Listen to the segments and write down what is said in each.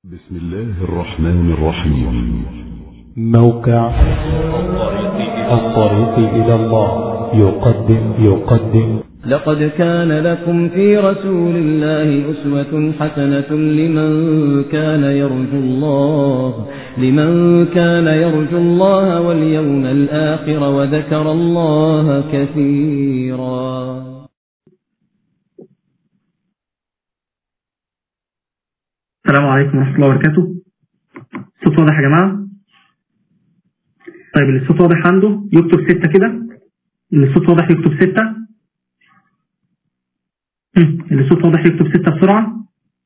بسم الله الرحمن الرحيم موقع الطريق إلى الله يقدم يقدم لقد كان لكم في رسول الله أسوة حسنة لمن كان يرجو الله لمن كان يرجو الله واليوم الآخر وذكر الله كثيرا السلام عليكم ورحمة الله وبركاته الصوت واضح يا جماعة طيب اللي الصوت واضح عنده يكتب ستة كده اللي الصوت واضح يكتب ستة هم، اللي الصوت واضح يكتب ستة بسرعة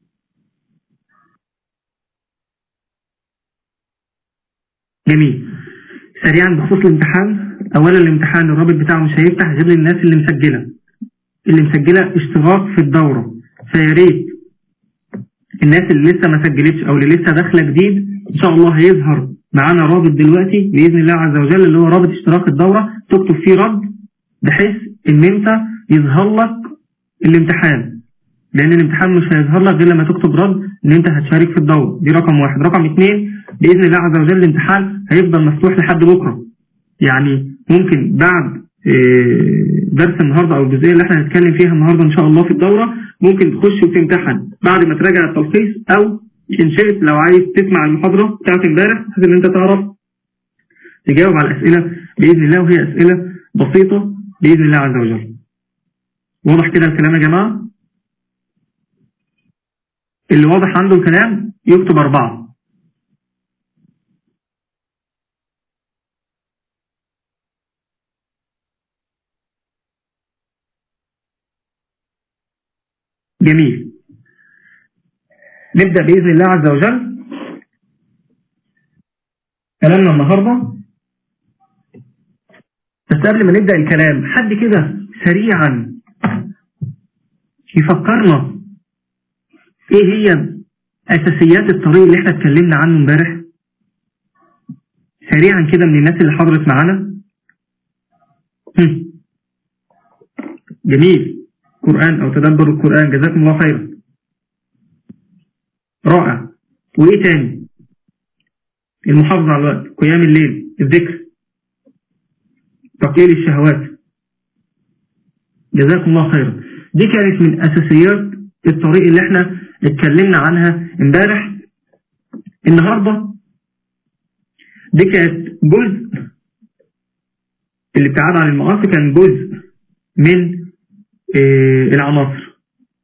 جميل سريعا بخصوص الامتحان اولا الامتحان الرابط بتاعه مش هيفتح غير للناس اللي مسجلة اللي مسجلة اشتراك في الدورة فياريت الناس اللي لسه ما سجلتش او اللي لسه داخله جديد ان شاء الله هيظهر معانا رابط دلوقتي باذن الله عز وجل اللي هو رابط اشتراك الدوره تكتب فيه رد بحيث ان انت يظهر لك الامتحان لان الامتحان مش هيظهر لك غير لما تكتب رد ان انت هتشارك في الدوره دي رقم واحد رقم اثنين باذن الله عز وجل الامتحان هيفضل مفتوح لحد بكره يعني ممكن بعد آه، درس النهارده او الجزئيه اللي احنا هنتكلم فيها النهارده ان شاء الله في الدوره ممكن تخش وتمتحن بعد ما تراجع التلخيص او ان شئت لو عايز تسمع المحاضره بتاعت امبارح بحيث ان انت تعرف تجاوب على الاسئله باذن الله وهي اسئله بسيطه باذن الله عز وجل. واضح كده الكلام يا جماعه؟ اللي واضح عنده الكلام يكتب اربعه. جميل نبدأ بإذن الله عز وجل كلامنا النهاردة بس قبل ما نبدأ الكلام حد كده سريعا يفكرنا ايه هي اساسيات الطريق اللي احنا اتكلمنا عنه امبارح سريعا كده من الناس اللي حضرت معانا هم. جميل قرآن أو تدبر القرآن جزاكم الله خيرا رائع وإيه تاني المحافظة على الوقت قيام الليل الذكر تقليل الشهوات جزاكم الله خيرا دي كانت من أساسيات الطريق اللي احنا اتكلمنا عنها امبارح النهاردة دي كانت جزء الابتعاد عن المعاصي كان جزء من آه، العناصر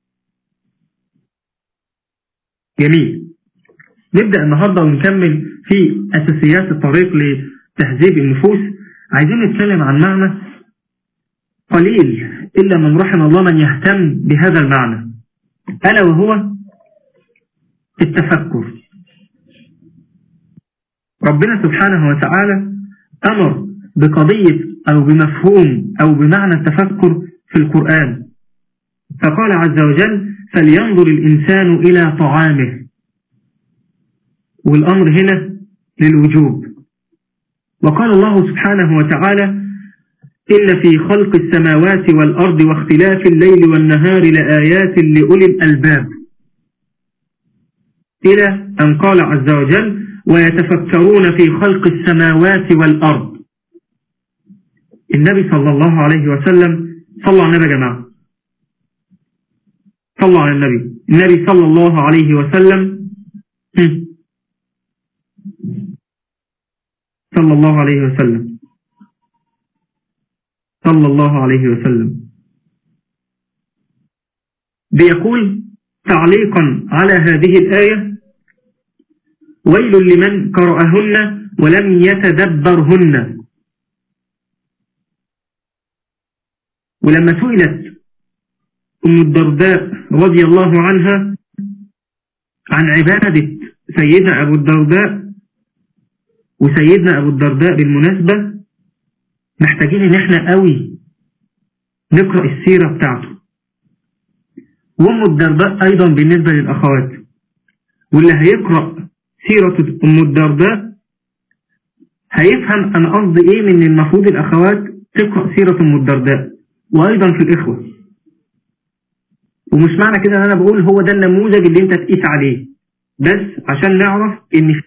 جميل نبدأ النهاردة ونكمل في أساسيات الطريق لتهذيب النفوس عايزين نتكلم عن معنى قليل إلا من رحم الله من يهتم بهذا المعنى ألا وهو التفكر ربنا سبحانه وتعالى أمر بقضية أو بمفهوم أو بمعنى التفكر في القرآن فقال عز وجل فلينظر الإنسان إلى طعامه والأمر هنا للوجوب وقال الله سبحانه وتعالى إن في خلق السماوات والأرض واختلاف الليل والنهار لآيات لأولي الألباب إلى أن قال عز وجل ويتفكرون في خلق السماوات والأرض النبي صلى الله عليه وسلم صلى على النبي يا جماعة صلى على النبي النبي صلى الله عليه وسلم هم. صلى الله عليه وسلم صلى الله عليه وسلم بيقول تعليقا على هذه الآية ويل لمن قرأهن ولم يتدبرهن ولما سئلت أم الدرداء رضي الله عنها عن عبادة سيدنا أبو الدرداء وسيدنا أبو الدرداء بالمناسبة محتاجين إن احنا قوي نقرأ السيرة بتاعته وأم الدرداء أيضا بالنسبة للأخوات واللي هيقرأ سيرة أم الدرداء هيفهم أنا قصدي إيه من المفروض الأخوات تقرأ سيرة أم الدرداء وأيضا في الإخوة ومش معنى كده ان انا بقول هو ده النموذج اللي انت تقيس عليه بس عشان نعرف ان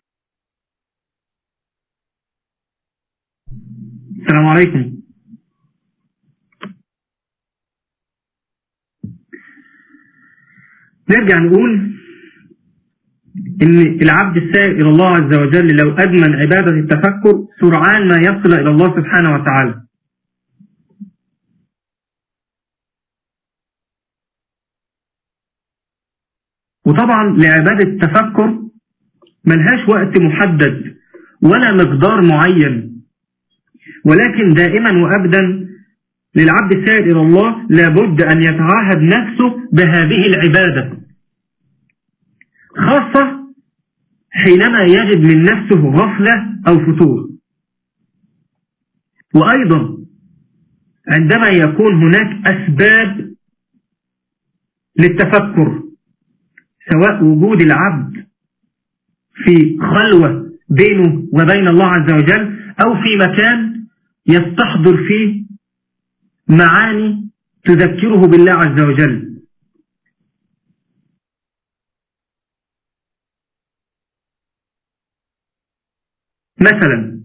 السلام عليكم نرجع نقول ان العبد السائر الى الله عز وجل لو ادمن عبادة التفكر سرعان ما يصل الى الله سبحانه وتعالى وطبعا لعبادة التفكر ملهاش وقت محدد ولا مقدار معين ولكن دائما وأبدا للعبد السائر إلى الله لابد أن يتعاهد نفسه بهذه العبادة خاصة حينما يجد من نفسه غفلة أو فتور وأيضا عندما يكون هناك أسباب للتفكر سواء وجود العبد في خلوة بينه وبين الله عز وجل أو في مكان يستحضر فيه معاني تذكره بالله عز وجل مثلا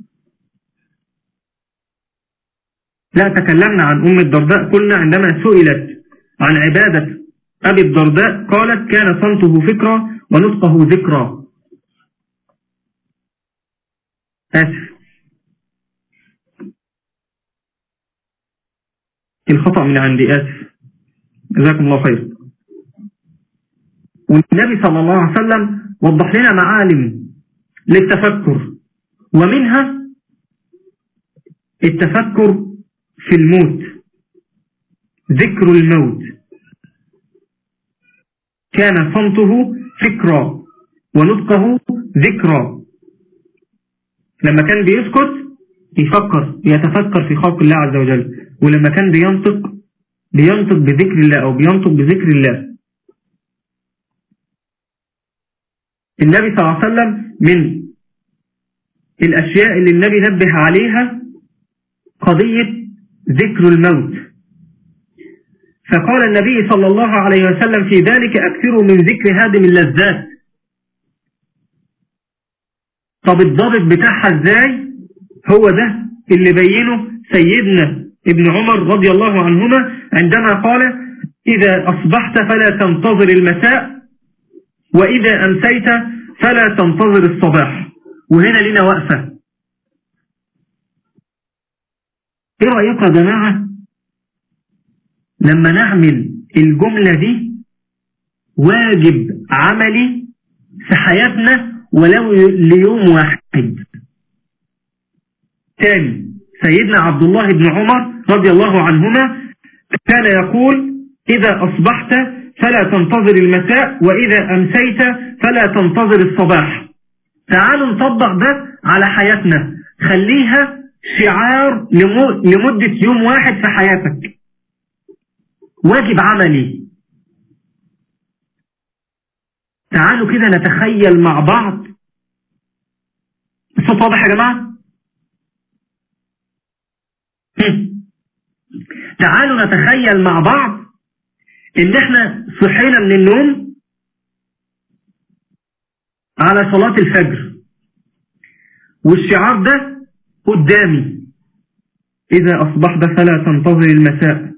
لا تكلمنا عن أم الدرداء قلنا عندما سئلت عن عبادة أبي الدرداء قالت كان صمته فكرة ونطقه ذكرى آسف الخطأ من عندي آسف جزاكم الله خير والنبي صلى الله عليه وسلم وضح لنا معالم للتفكر ومنها التفكر في الموت ذكر الموت كان صمته فكرة ونطقه ذكرى لما كان بيسكت يفكر يتفكر في خلق الله عز وجل ولما كان بينطق بينطق بذكر الله أو بينطق بذكر الله النبي صلى الله عليه وسلم من الأشياء اللي النبي نبه عليها قضية ذكر الموت فقال النبي صلى الله عليه وسلم في ذلك أكثروا من ذكر هادم اللذات طب الضابط بتاعها ازاي هو ده اللي بينه سيدنا ابن عمر رضي الله عنهما عندما قال إذا أصبحت فلا تنتظر المساء وإذا أمسيت فلا تنتظر الصباح وهنا لنا وقفة ايه رأيكم يا جماعة لما نعمل الجملة دي واجب عملي في حياتنا ولو ليوم واحد تاني سيدنا عبد الله بن عمر رضي الله عنهما كان يقول إذا أصبحت فلا تنتظر المساء وإذا أمسيت فلا تنتظر الصباح تعالوا نطبق ده على حياتنا خليها شعار لمدة يوم واحد في حياتك واجب عملي تعالوا كده نتخيل مع بعض الصوت واضح يا جماعة تعالوا نتخيل مع بعض ان احنا صحينا من النوم على صلاة الفجر والشعار ده قدامي إذا أصبحت فلا تنتظر المساء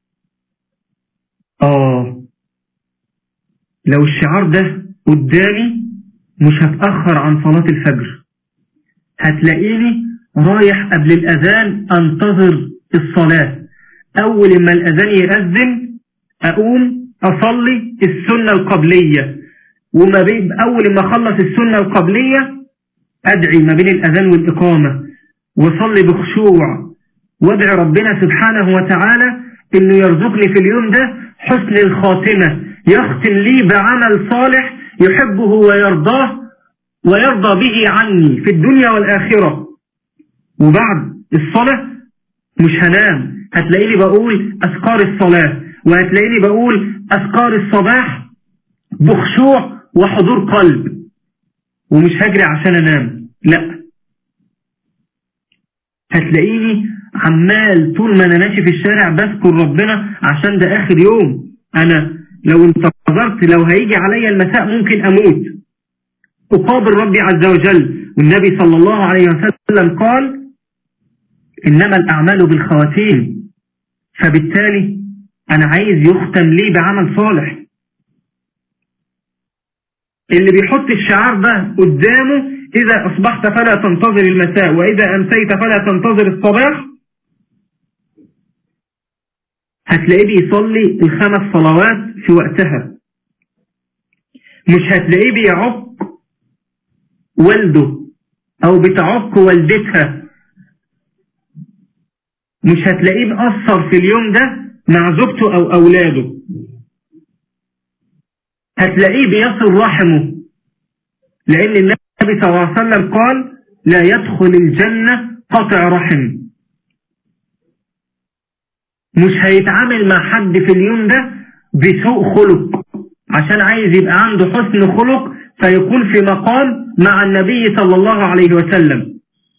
آه لو الشعار ده قدامي مش هتأخر عن صلاة الفجر هتلاقيني رايح قبل الأذان أنتظر الصلاة أول ما الأذان يأذن أقوم أصلي السنة القبلية وما بين أول ما أخلص السنة القبلية أدعي ما بين الأذان والإقامة وصلي بخشوع وادعي ربنا سبحانه وتعالى إنه يرزقني في اليوم ده حسن الخاتمة يختم لي بعمل صالح يحبه ويرضاه ويرضى به عني في الدنيا والآخرة وبعد الصلاة مش هنام هتلاقيني بقول أذكار الصلاة وهتلاقيني بقول أذكار الصباح بخشوع وحضور قلب ومش هجري عشان أنام لا هتلاقيني عمال طول ما أنا ماشي في الشارع بذكر ربنا عشان ده آخر يوم أنا لو انتظرت لو هيجي عليا المساء ممكن أموت أقابل ربي عز وجل والنبي صلى الله عليه وسلم قال إنما الأعمال بالخواتيم فبالتالي أنا عايز يختم لي بعمل صالح اللي بيحط الشعار ده قدامه إذا أصبحت فلا تنتظر المساء وإذا أمسيت فلا تنتظر الصباح هتلاقيه بيصلي الخمس صلوات في وقتها مش هتلاقيه بيعق والده أو بتعق والدتها مش هتلاقيه مأثر في اليوم ده مع زوجته أو أولاده هتلاقيه بيصل رحمه لأن النبي صلى الله عليه وسلم قال لا يدخل الجنة قطع رحم مش هيتعامل مع حد في اليوم ده بسوء خلق عشان عايز يبقى عنده حسن خلق فيكون في مقام مع النبي صلى الله عليه وسلم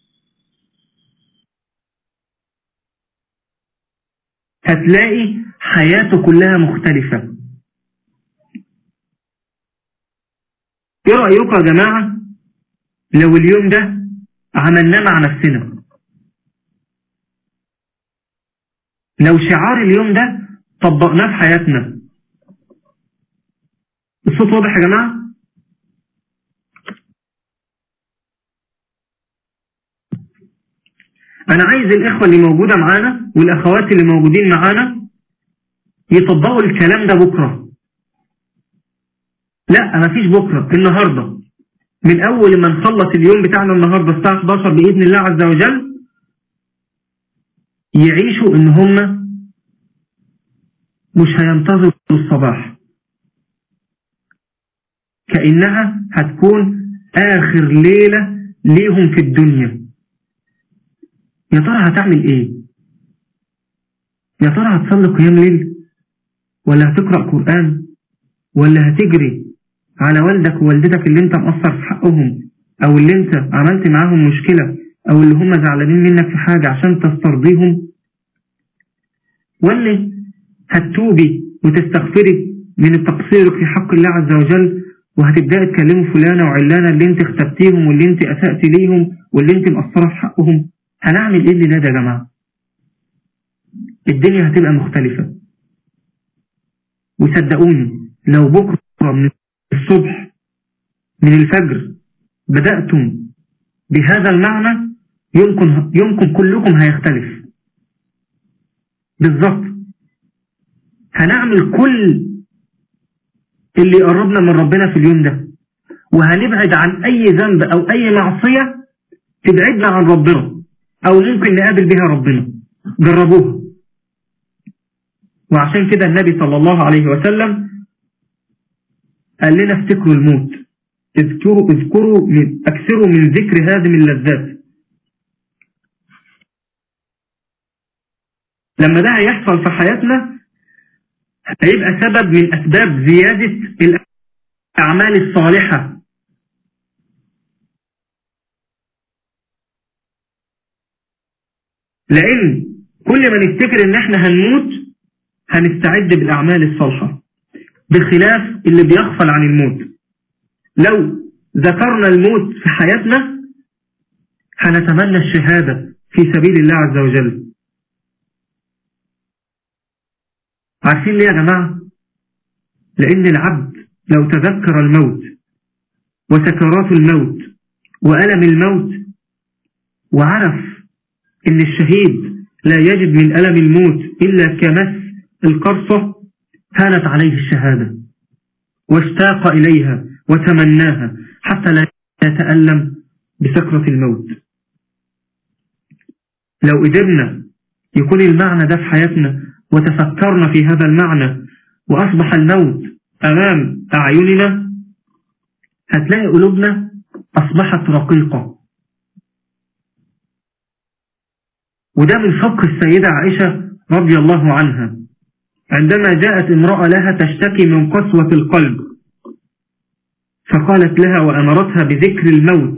هتلاقي حياته كلها مختلفة ايه رأيكم يا جماعة لو اليوم ده عملناه مع نفسنا لو شعار اليوم ده طبقناه في حياتنا الصوت واضح يا جماعة أنا عايز الإخوة اللي موجودة معانا والأخوات اللي موجودين معانا يطبقوا الكلام ده بكرة لا مفيش بكرة النهاردة من أول ما نخلص اليوم بتاعنا النهاردة الساعة 11 بإذن الله عز وجل يعيشوا إن هم مش هينتظروا الصباح كأنها هتكون آخر ليلة ليهم في الدنيا يا ترى هتعمل ايه يا ترى هتصلي قيام ليل ولا هتقرأ قرآن ولا هتجري على والدك ووالدتك اللي انت مقصر في حقهم او اللي انت عملت معاهم مشكلة او اللي هم زعلانين منك في حاجة عشان تسترضيهم ولا هتتوبي وتستغفري من التقصير في حق الله عز وجل وهتبدأي تكلموا فلانة وعلانة اللي انت اختبتيهم واللي انت اسأتي ليهم واللي انت مقصرة في حقهم هنعمل ايه اللي ده يا جماعة الدنيا هتبقى مختلفة وصدقوني لو بكرة من الصبح من الفجر بدأتم بهذا المعنى يمكن, يمكن كلكم هيختلف بالظبط هنعمل كل اللي يقربنا من ربنا في اليوم ده وهنبعد عن أي ذنب أو أي معصية تبعدنا عن ربنا أو ممكن نقابل بها ربنا جربوها وعشان كده النبي صلى الله عليه وسلم قال لنا افتكروا الموت اذكروا اذكروا من اكثروا من ذكر هذه اللذات لما ده هيحصل في حياتنا هيبقى سبب من أسباب زيادة الأعمال الصالحة لأن كل ما نفتكر إن إحنا هنموت هنستعد بالأعمال الصالحة بخلاف اللي بيغفل عن الموت لو ذكرنا الموت في حياتنا هنتمنى الشهادة في سبيل الله عز وجل عارفين ليه يا جماعة لأن العبد لو تذكر الموت وسكرات الموت وألم الموت وعرف إن الشهيد لا يجد من ألم الموت إلا كمس القرصة هانت عليه الشهادة واشتاق إليها وتمناها حتى لا يتألم بسكرة الموت لو قدرنا يكون المعنى ده في حياتنا وتفكرنا في هذا المعنى وأصبح الموت أمام أعيننا هتلاقي قلوبنا أصبحت رقيقة وده من فقه السيدة عائشة رضي الله عنها عندما جاءت امرأة لها تشتكي من قسوة القلب فقالت لها وأمرتها بذكر الموت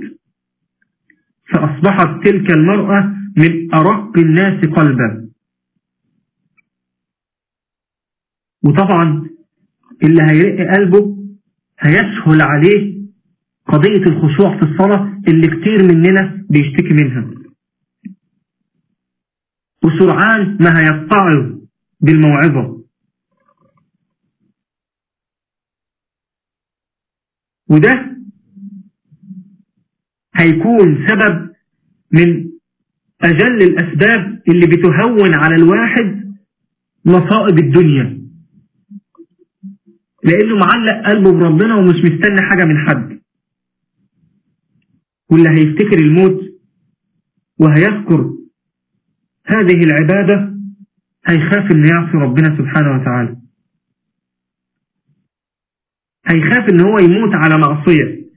فأصبحت تلك المرأة من أرق الناس قلبا وطبعا اللي هيرق قلبه هيسهل عليه قضية الخشوع في الصلاة اللي كتير مننا بيشتكي منها وسرعان ما هيتعظ بالموعظة وده هيكون سبب من أجل الأسباب اللي بتهون على الواحد مصائب الدنيا لأنه معلق قلبه بربنا ومش مستني حاجة من حد واللي هيفتكر الموت وهيذكر هذه العبادة هيخاف انه يعصي ربنا سبحانه وتعالى هيخاف ان هو يموت على معصية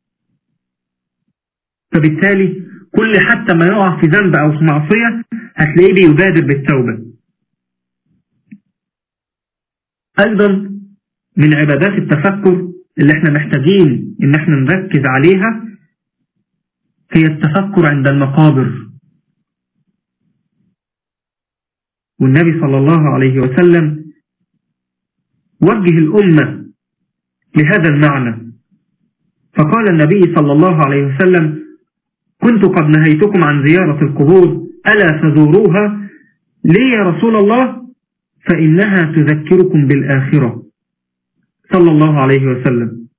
فبالتالي كل حتى ما يقع في ذنب او في معصية هتلاقيه بيبادر بالتوبة ايضا من عبادات التفكر اللي احنا محتاجين ان احنا نركز عليها هي التفكر عند المقابر والنبي صلى الله عليه وسلم وجه الأمة لهذا المعنى فقال النبي صلى الله عليه وسلم كنت قد نهيتكم عن زيارة القبور ألا فزوروها ليه يا رسول الله فإنها تذكركم بالآخرة صلى الله عليه وسلم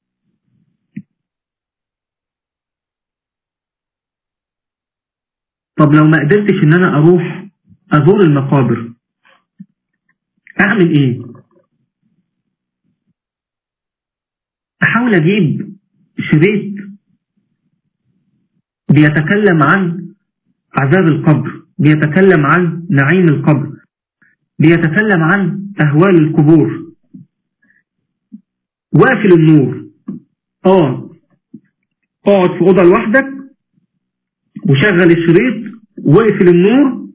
طب لو ما قدرتش ان انا اروح ازور المقابر اعمل ايه احاول اجيب شريط بيتكلم عن عذاب القبر بيتكلم عن نعيم القبر بيتكلم عن اهوال القبور واقفل النور اه اقعد في اوضه لوحدك وشغل الشريط واقفل النور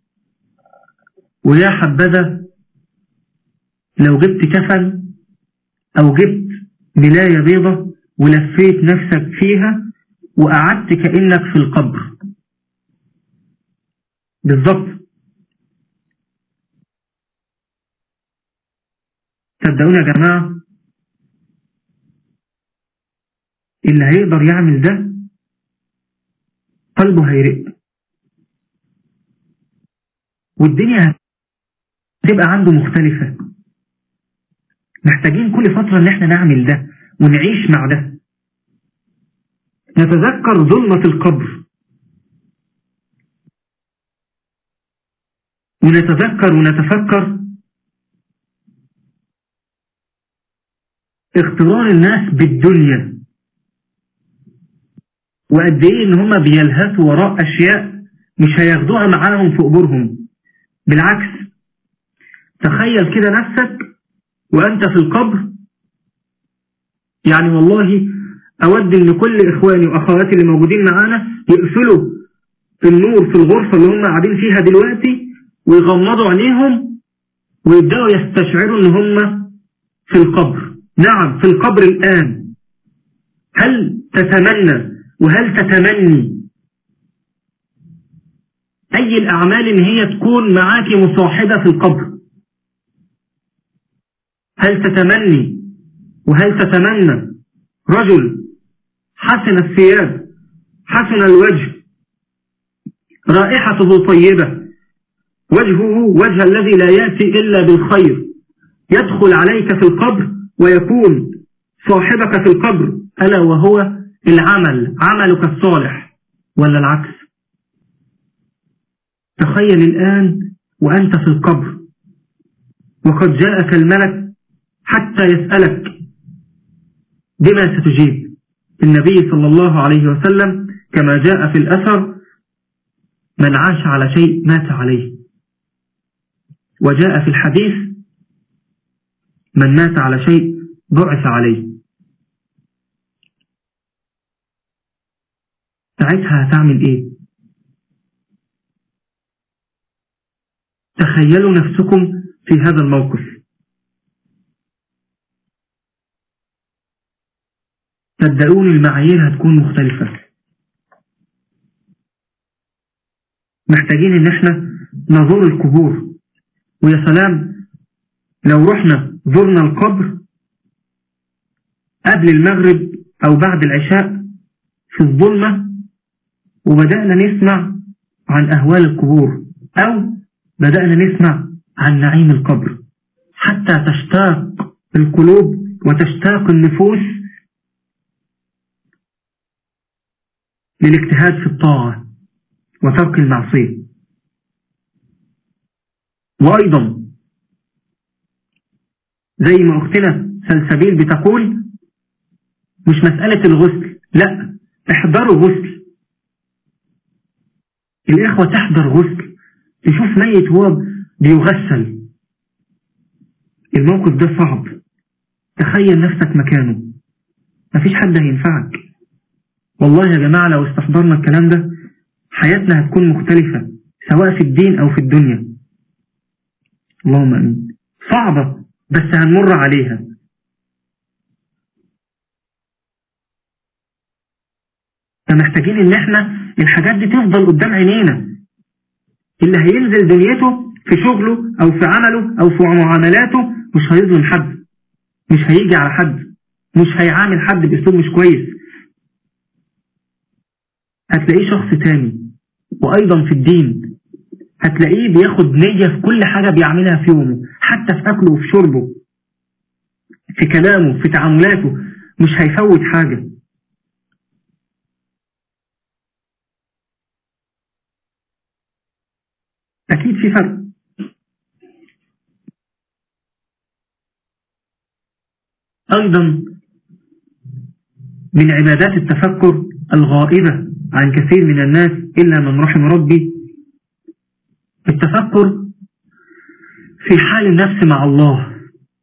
ويا حبذا لو جبت كفن او جبت ملاية بيضة ولفيت نفسك فيها وقعدت كأنك في القبر بالضبط صدقوني يا جماعة اللي هيقدر يعمل ده قلبه هيرق والدنيا هتبقى عنده مختلفة محتاجين كل فترة ان احنا نعمل ده ونعيش مع ده نتذكر ظلمة القبر ونتذكر ونتفكر اغترار الناس بالدنيا وقد ايه ان هما بيلهثوا وراء اشياء مش هياخدوها معاهم في قبورهم بالعكس تخيل كده نفسك وانت في القبر يعني والله اود ان كل اخواني واخواتي اللي موجودين معانا يقفلوا النور في الغرفة اللي هم قاعدين فيها دلوقتي ويغمضوا عينيهم ويبدأوا يستشعروا ان هم في القبر نعم في القبر الآن هل تتمنى وهل تتمني أي الأعمال إن هي تكون معاك مصاحبة في القبر هل تتمني وهل تتمنى رجل حسن الثياب حسن الوجه رائحته طيبة وجهه وجه الذي لا يأتي إلا بالخير يدخل عليك في القبر ويكون صاحبك في القبر ألا وهو العمل عملك الصالح ولا العكس تخيل الآن وأنت في القبر وقد جاءك الملك حتى يسألك بما ستجيب النبي صلى الله عليه وسلم كما جاء في الأثر من عاش على شيء مات عليه وجاء في الحديث من مات على شيء بعث عليه ساعتها هتعمل ايه تخيلوا نفسكم في هذا الموقف صدقوني المعايير هتكون مختلفة محتاجين ان احنا نزور القبور ويا سلام لو رحنا زرنا القبر قبل المغرب أو بعد العشاء في الظلمة وبدأنا نسمع عن أهوال القبور أو بدأنا نسمع عن نعيم القبر حتى تشتاق القلوب وتشتاق النفوس للاجتهاد في الطاعة وترك المعصية وأيضا زي ما أختنا سلسبيل بتقول مش مسألة الغسل لا احضروا غسل الإخوة تحضر غسل تشوف ميت هو بيغسل الموقف ده صعب تخيل نفسك مكانه مفيش حد هينفعك والله يا جماعة لو استحضرنا الكلام ده حياتنا هتكون مختلفة سواء في الدين أو في الدنيا اللهم أمين صعبة بس هنمر عليها فمحتاجين ان احنا الحاجات دي تفضل قدام عينينا اللي هينزل دنيته في شغله او في عمله او في معاملاته مش هيظلم حد مش هيجي على حد مش هيعامل حد باسلوب مش كويس هتلاقيه شخص تاني وايضا في الدين هتلاقيه بياخد نية في كل حاجة بيعملها في يومه حتى في أكله وفي شربه في كلامه في تعاملاته مش هيفوت حاجة أكيد في فرق أيضا من عبادات التفكر الغائبة عن كثير من الناس إلا من رحم ربي التفكر في حال النفس مع الله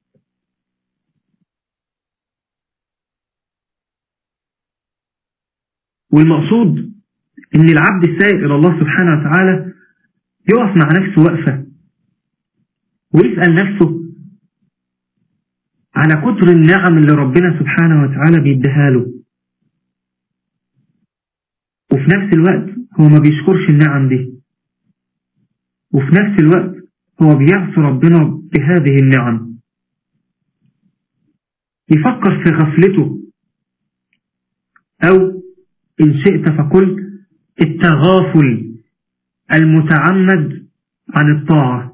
والمقصود ان العبد السائر الى الله سبحانه وتعالى يقف مع نفسه وقفة ويسأل نفسه على كتر النعم اللي ربنا سبحانه وتعالى بيديها له وفي نفس الوقت هو ما بيشكرش النعم دي وفي نفس الوقت هو بيعصي ربنا بهذه النعم يفكر في غفلته أو إن شئت فقل التغافل المتعمد عن الطاعة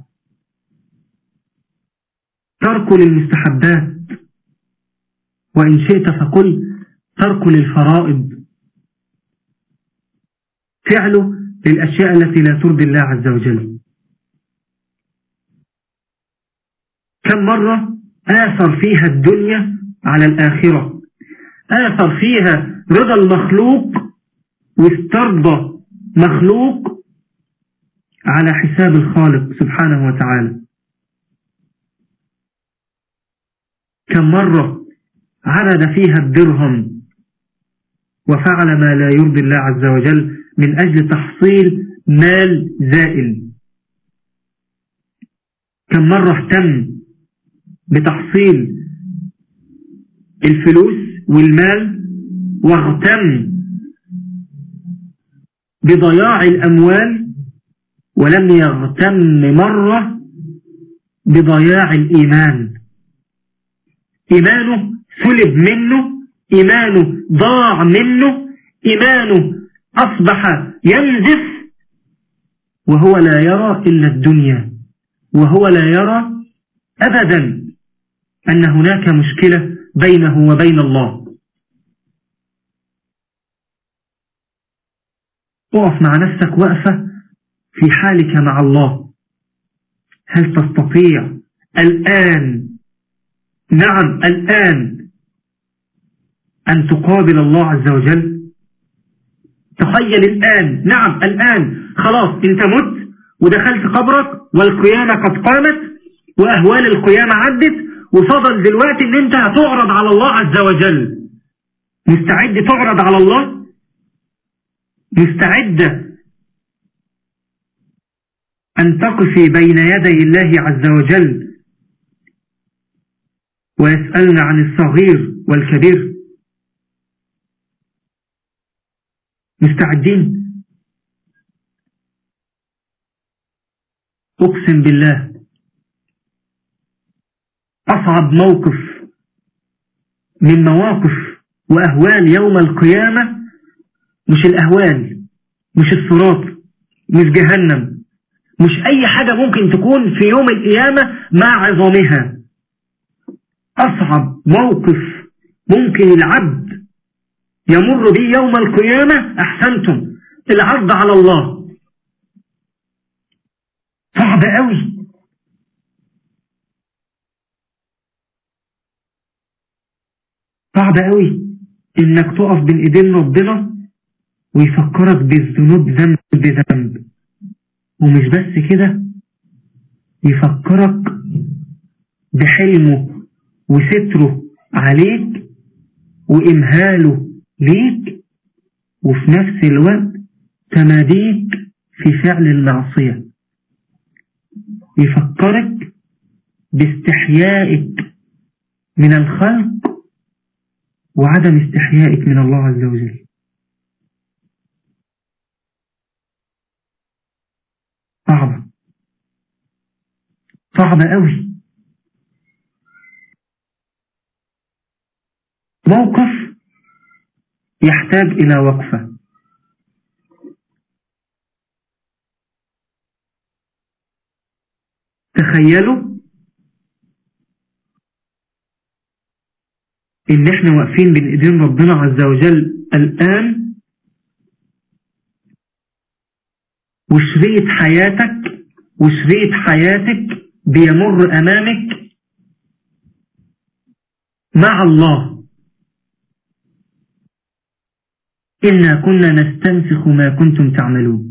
ترك للمستحبات وإن شئت فقل ترك للفرائض فعله للأشياء التي لا ترضي الله عز وجل كم مرة آثر فيها الدنيا على الآخرة آثر فيها رضا المخلوق واسترضى مخلوق على حساب الخالق سبحانه وتعالى كم مرة عرض فيها الدرهم وفعل ما لا يرضي الله عز وجل من أجل تحصيل مال زائل كم مرة اهتم بتحصيل الفلوس والمال واغتم بضياع الأموال ولم يغتم مرة بضياع الإيمان إيمانه سلب منه إيمانه ضاع منه إيمانه أصبح ينزف وهو لا يرى إلا الدنيا وهو لا يرى أبدا أن هناك مشكلة بينه وبين الله اقف مع نفسك وقفة في حالك مع الله هل تستطيع الآن نعم الآن أن تقابل الله عز وجل تخيل الآن نعم الآن خلاص انت مت ودخلت قبرك والقيامة قد قامت وأهوال القيامة عدت وفضل دلوقتي ان انت هتعرض على الله عز وجل مستعد تعرض على الله مستعد أن تقفي بين يدي الله عز وجل ويسألنا عن الصغير والكبير مستعدين أقسم بالله أصعب موقف من مواقف وأهوال يوم القيامة مش الأهوال مش الصراط مش جهنم مش أي حاجة ممكن تكون في يوم القيامة مع عظامها أصعب موقف ممكن العبد يمر به يوم القيامة أحسنتم العرض على الله صعب قوي صعب قوي انك تقف بين ايدين ربنا ويفكرك بالذنوب ذنب بذنب ومش بس كده يفكرك بحلمه وستره عليك وإمهاله ليك وفي نفس الوقت تماديك في فعل المعصية يفكرك باستحيائك من الخلق وعدم استحيائك من الله عز وجل صعبة صعبة قوي موقف يحتاج إلى وقفة تخيلوا ان احنا واقفين بين ايدين ربنا عز وجل الان وشريط حياتك وشريط حياتك بيمر امامك مع الله إنا كنا نستنسخ ما كنتم تعملون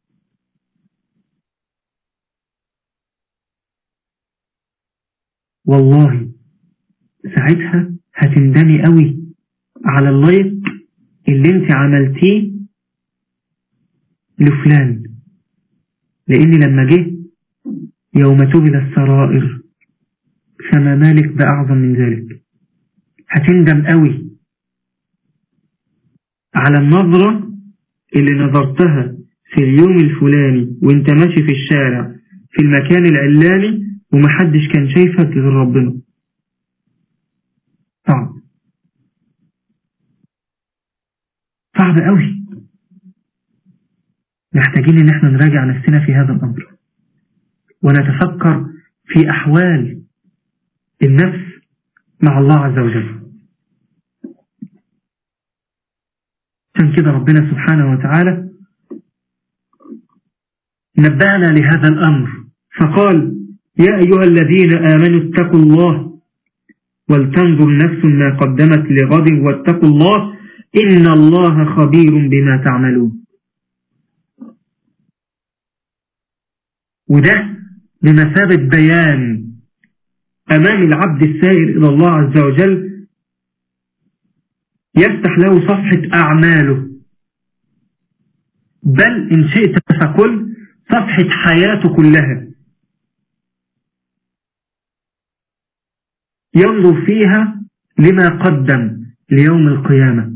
والله ساعتها هتندمي قوي على اللايك اللي انت عملتيه لفلان لان لما جه يوم تبل السرائر فما مالك بأعظم من ذلك هتندم قوي على النظرة اللي نظرتها في اليوم الفلاني وانت ماشي في الشارع في المكان العلاني ومحدش كان شايفك غير ربنا صعب صعب قوي محتاجين ان احنا نراجع نفسنا في هذا الامر ونتفكر في احوال النفس مع الله عز وجل عشان كده ربنا سبحانه وتعالى نبهنا لهذا الأمر فقال يا أيها الذين آمنوا اتقوا الله ولتنظر نفس ما قدمت لغد واتقوا الله إن الله خبير بما تعملون وده بمثابة بيان أمام العبد السائر إلى الله عز وجل يفتح له صفحة أعماله بل إن شئت فقل صفحة حياته كلها ينظر فيها لما قدم ليوم القيامة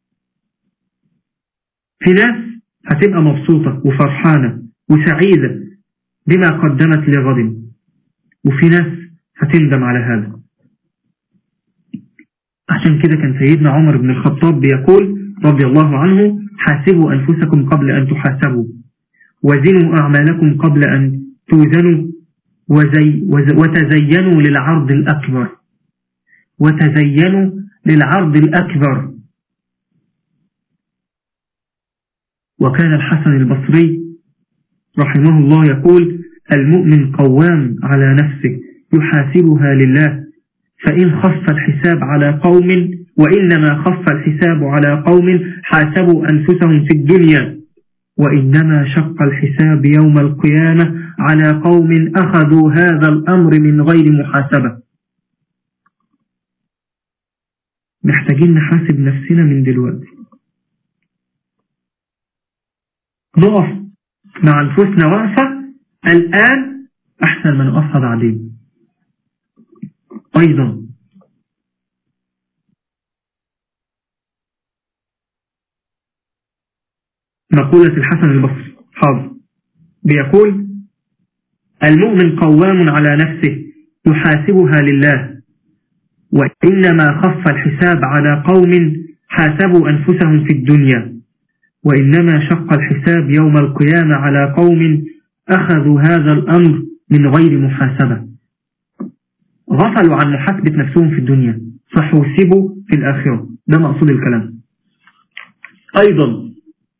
في ناس هتبقى مبسوطة وفرحانة وسعيدة بما قدمت لغد وفي ناس هتندم على هذا عشان كده كان سيدنا عمر بن الخطاب بيقول رضي الله عنه حاسبوا أنفسكم قبل أن تحاسبوا وزنوا أعمالكم قبل أن توزنوا وزي وتزينوا للعرض الأكبر وتزينوا للعرض الأكبر وكان الحسن البصري رحمه الله يقول المؤمن قوام على نفسه يحاسبها لله فإن خف الحساب على قوم وإنما خف الحساب على قوم حاسبوا أنفسهم في الدنيا وإنما شق الحساب يوم القيامة على قوم أخذوا هذا الأمر من غير محاسبة محتاجين نحاسب نفسنا من دلوقتي نقف مع أنفسنا وقفة الآن أحسن من نقفها بعدين أيضا مقولة الحسن البصري حاضر بيقول المؤمن قوام على نفسه يحاسبها لله وإنما خف الحساب على قوم حاسبوا أنفسهم في الدنيا وإنما شق الحساب يوم القيامة على قوم أخذوا هذا الأمر من غير محاسبة غفلوا عن محاسبة نفسهم في الدنيا فحوسبوا في الآخرة ده مقصود الكلام أيضا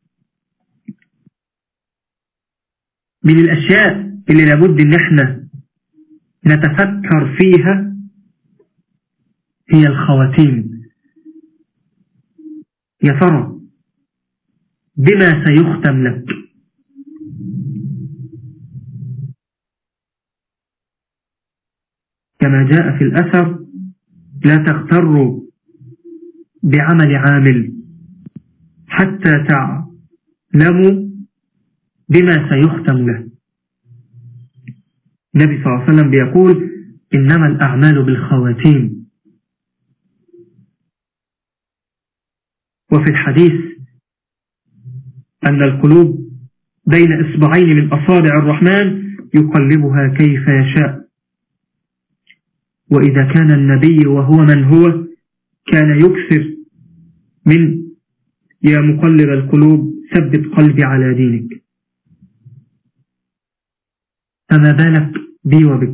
من الأشياء اللي لابد ان احنا نتفكر فيها هي الخواتيم يا ترى بما سيختم لك كما جاء في الأثر لا تغتروا بعمل عامل حتى تعلموا بما سيختم له النبي صلى الله عليه وسلم بيقول إنما الأعمال بالخواتيم وفي الحديث أن القلوب بين إصبعين من أصابع الرحمن يقلبها كيف يشاء وإذا كان النبي وهو من هو كان يكثر من يا مقلب القلوب ثبت قلبي على دينك فما بالك بي وبك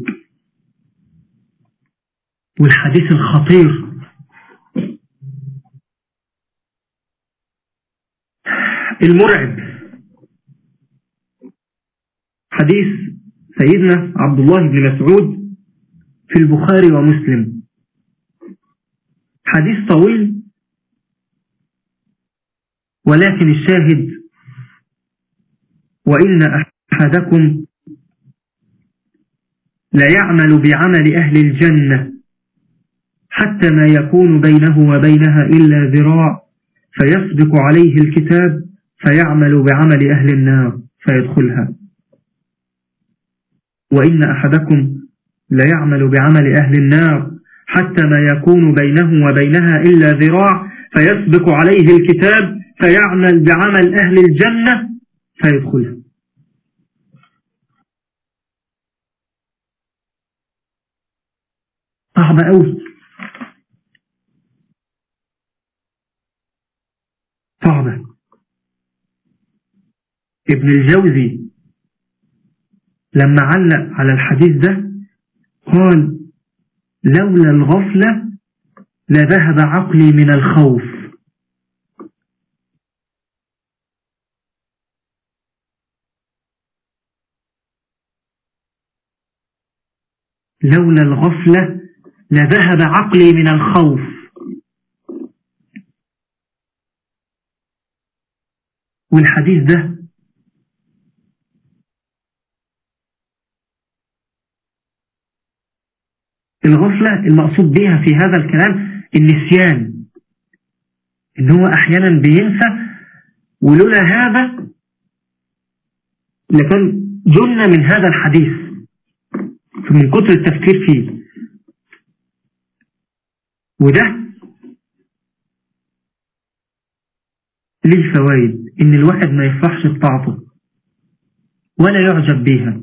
والحديث الخطير المرعب حديث سيدنا عبد الله بن مسعود في البخاري ومسلم حديث طويل ولكن الشاهد وإن أحدكم لا يعمل بعمل أهل الجنة حتى ما يكون بينه وبينها إلا ذراع فيسبق عليه الكتاب فيعمل بعمل أهل النار فيدخلها وإن أحدكم لا يعمل بعمل أهل النار حتى ما يكون بينه وبينها إلا ذراع فيسبق عليه الكتاب فيعمل بعمل أهل الجنة فيدخلها صعبة أوي صعبة ابن الجوزي لما علق على الحديث ده قال لولا الغفلة لذهب عقلي من الخوف لولا الغفلة لذهب عقلي من الخوف والحديث ده الغفلة المقصود بها في هذا الكلام النسيان ان هو احيانا بينسى ولولا هذا لكان جن من هذا الحديث من كتر التفكير فيه وده ليه فوائد ان الواحد ما يفرحش بطاعته ولا يعجب بيها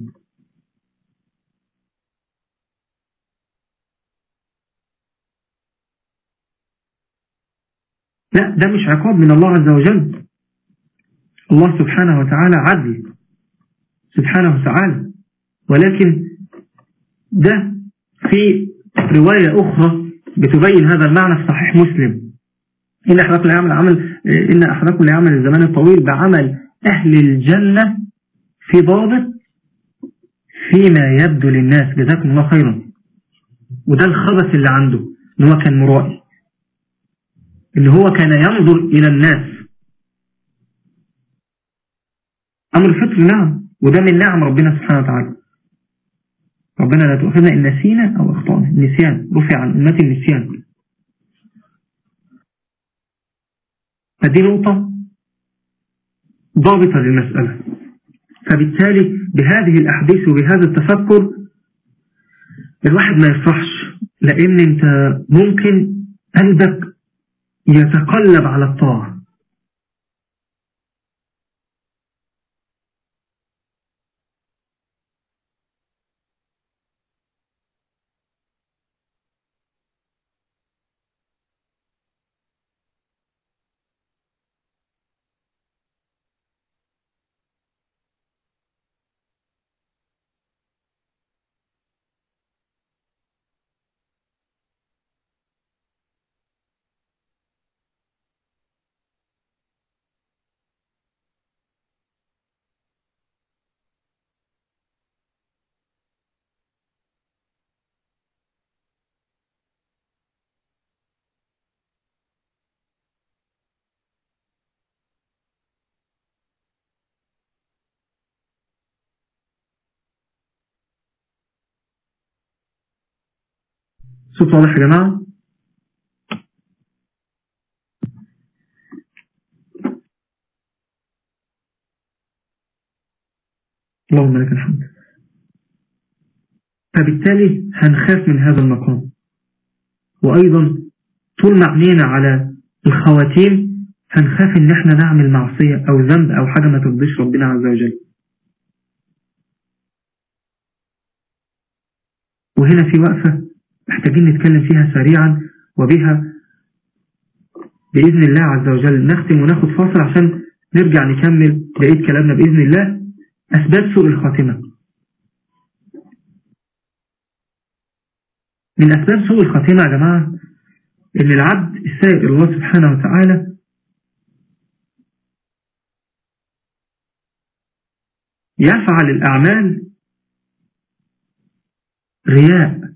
لا ده مش عقاب من الله عز وجل الله سبحانه وتعالى عدل سبحانه وتعالى ولكن ده في رواية أخرى بتبين هذا المعنى في صحيح مسلم إن أحدكم ليعمل عمل إن أحدكم ليعمل الزمان الطويل بعمل أهل الجنة في ضابط فيما يبدو للناس جزاكم الله خيرا وده الخبث اللي عنده إن هو كان مرائي إن هو كان ينظر إلى الناس أمر فطر نعم وده من نعم ربنا سبحانه وتعالى ربنا لا تؤخذنا إن نسينا أو أخطأنا النسيان رفع عن أمة النسيان فدي نقطة ضابطة للمسألة فبالتالي بهذه الأحاديث وبهذا التفكر الواحد ما يفرحش لأن أنت ممكن قلبك يتقلب على الطاعة صوت واضح يا جماعة اللهم لك الحمد فبالتالي هنخاف من هذا المقام وأيضا طول ما عينينا على الخواتيم هنخاف ان احنا نعمل معصية او ذنب او حاجة ما ترضيش ربنا عز وجل وهنا في وقفة محتاجين نتكلم فيها سريعا وبها بإذن الله عز وجل نختم وناخد فاصل عشان نرجع نكمل بقية كلامنا بإذن الله أسباب سوء الخاتمة من أسباب سوء الخاتمة يا جماعة إن العبد السائر الله سبحانه وتعالى يفعل الأعمال رياء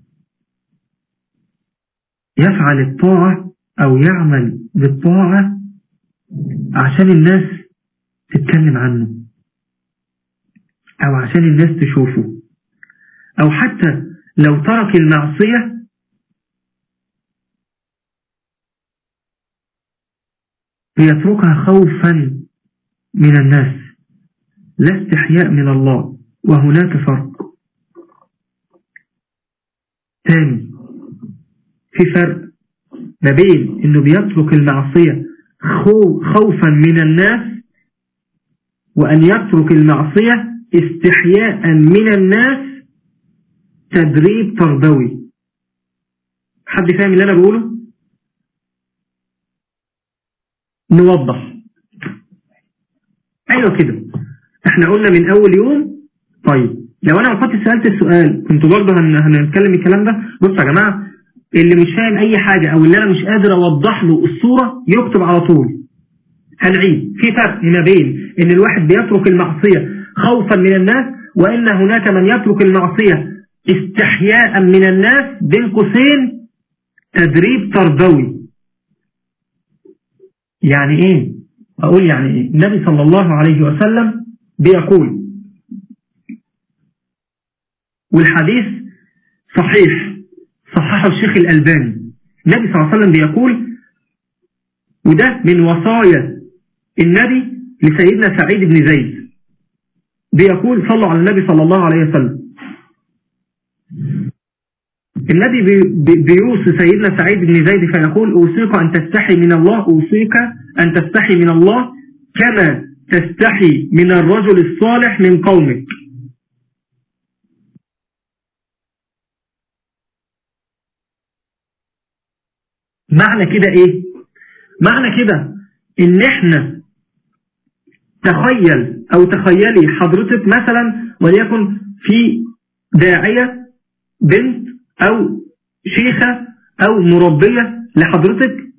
يفعل الطاعة أو يعمل بالطاعة عشان الناس تتكلم عنه أو عشان الناس تشوفه أو حتى لو ترك المعصية ليتركها خوفا من الناس لا استحياء من الله وهناك فرق ثاني في فرق ما بين انه بيترك المعصية خوفا من الناس وان يترك المعصية استحياء من الناس تدريب تربوي حد فاهم اللي انا بقوله نوضح ايوه كده احنا قلنا من اول يوم طيب لو انا ما كنت سألت السؤال كنت برضه هنتكلم الكلام ده بصوا يا جماعة اللي مش فاهم اي حاجة او اللي انا مش قادر اوضح له الصورة يكتب على طول هنعيد في فرق ما بين ان الواحد بيترك المعصية خوفا من الناس وان هناك من يترك المعصية استحياء من الناس بين قوسين تدريب تربوي يعني ايه اقول يعني ايه النبي صلى الله عليه وسلم بيقول والحديث صحيح صححه الشيخ الألباني النبي صلى الله عليه وسلم بيقول وده من وصايا النبي لسيدنا سعيد بن زيد بيقول صلوا على النبي صلى الله عليه وسلم النبي بيوصي سيدنا سعيد بن زيد فيقول أوصيك أن تستحي من الله أوصيك أن تستحي من الله كما تستحي من الرجل الصالح من قومك معنى كده ايه معنى كده ان احنا تخيل او تخيلي حضرتك مثلا وليكن في داعية بنت او شيخة او مربية لحضرتك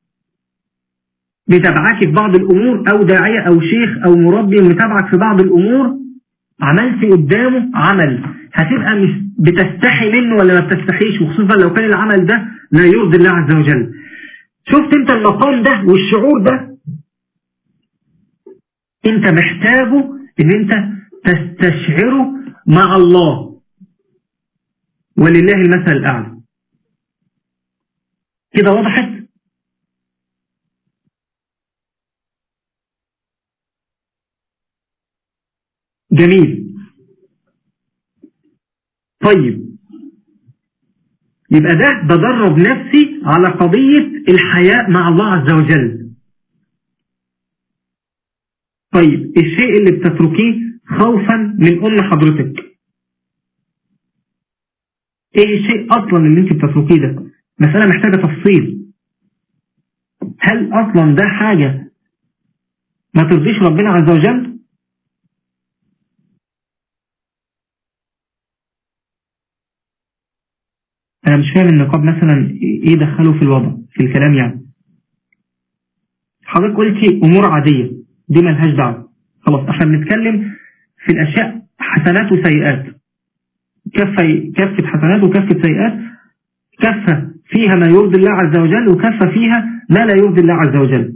بتابعك في بعض الامور او داعية او شيخ او مربي متابعك في بعض الامور عملت قدامه عمل هتبقى مش بتستحي منه ولا ما بتستحيش وخصوصا لو كان العمل ده لا يرضي الله عز وجل شفت انت المقام ده والشعور ده انت محتاجه ان انت تستشعره مع الله ولله المثل الاعلى كده وضحت جميل طيب يبقى ده بدرب نفسي على قضية الحياء مع الله عز وجل طيب الشيء اللي بتتركيه خوفا من أم حضرتك ايه الشيء اصلا اللي انت بتتركيه ده مسألة محتاجة تفصيل هل اصلا ده حاجة ما ترضيش ربنا عز وجل انا مش فاهم النقاب مثلا ايه دخله في الوضع في الكلام يعني حضرتك قلتي امور عادية دي ملهاش دعوه خلاص احنا بنتكلم في الاشياء حسنات وسيئات كفة كفة حسنات وكفة سيئات كفة فيها ما يرضي الله عز وجل وكفة فيها ما لا يرضي الله عز وجل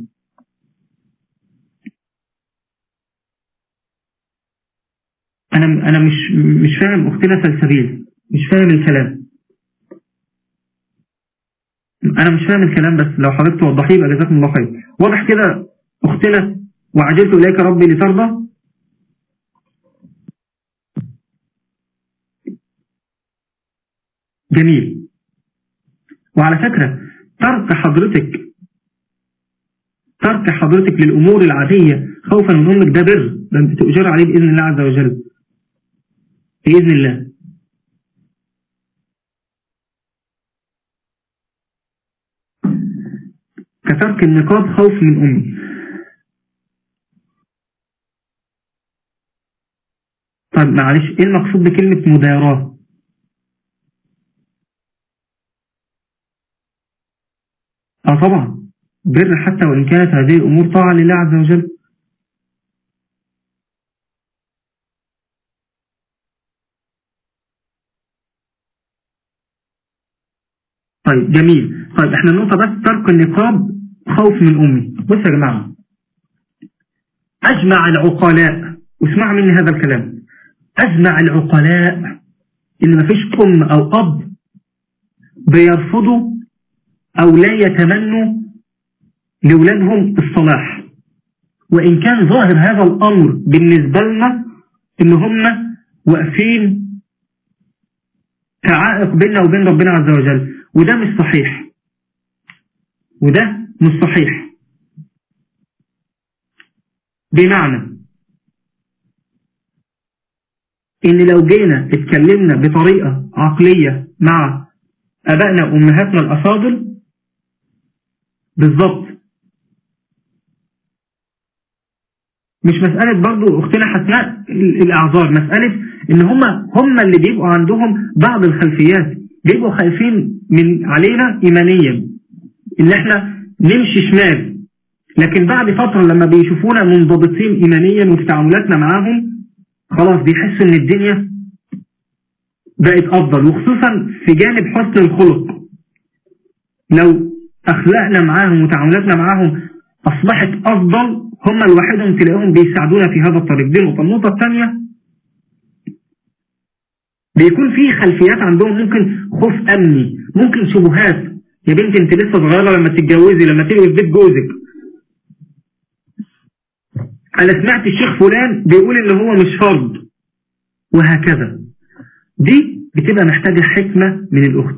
انا انا مش مش فاهم اختنا سلسبيل مش فاهم الكلام انا مش فاهم الكلام بس لو حضرتك توضحيه يبقى جزاكم الله خير واضح كده اختنا وعجلت اليك ربي لترضى جميل وعلى فكرة ترك حضرتك ترك حضرتك للأمور العادية خوفا من أمك ده بر ده انت تؤجر عليه بإذن الله عز وجل بإذن الله كترك النقاب خوف من أمي طيب معلش ايه المقصود بكلمة مداراة اه طبعا بر حتى وإن كانت هذه الأمور طاعة لله عز وجل طيب جميل طيب احنا النقطة بس ترك النقاب خوف من أمي بص يا جماعة أجمع العقلاء واسمع مني هذا الكلام أجمع العقلاء إن مفيش أم أو أب بيرفضوا أو لا يتمنوا لأولادهم الصلاح وإن كان ظاهر هذا الأمر بالنسبة لنا إن هم واقفين كعائق بيننا وبين ربنا عز وجل وده مش صحيح وده مش صحيح بمعنى ان لو جينا اتكلمنا بطريقة عقلية مع ابائنا وامهاتنا الافاضل بالظبط مش مسألة برضو اختنا حسناء الاعذار مسألة ان هم هم اللي بيبقوا عندهم بعض الخلفيات بيبقوا خايفين من علينا ايمانيا ان احنا نمشي شمال لكن بعد فترة لما بيشوفونا منضبطين ايمانيا وفي تعاملاتنا معاهم خلاص بيحسوا ان الدنيا بقت افضل وخصوصا في جانب حسن الخلق لو اخلاقنا معاهم وتعاملاتنا معاهم اصبحت افضل هم لوحدهم تلاقيهم بيساعدونا في هذا الطريق دي نقطة النقطة الثانية بيكون في خلفيات عندهم ممكن خوف امني ممكن شبهات يا بنتي انت لسه صغيرة لما تتجوزي لما تبقي في بيت جوزك انا سمعت الشيخ فلان بيقول ان هو مش فرض وهكذا دي بتبقى محتاجة حكمة من الاخت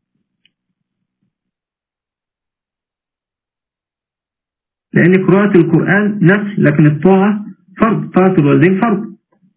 لان قراءة القرآن نفل لكن الطاعة فرض طاعة الوالدين فرض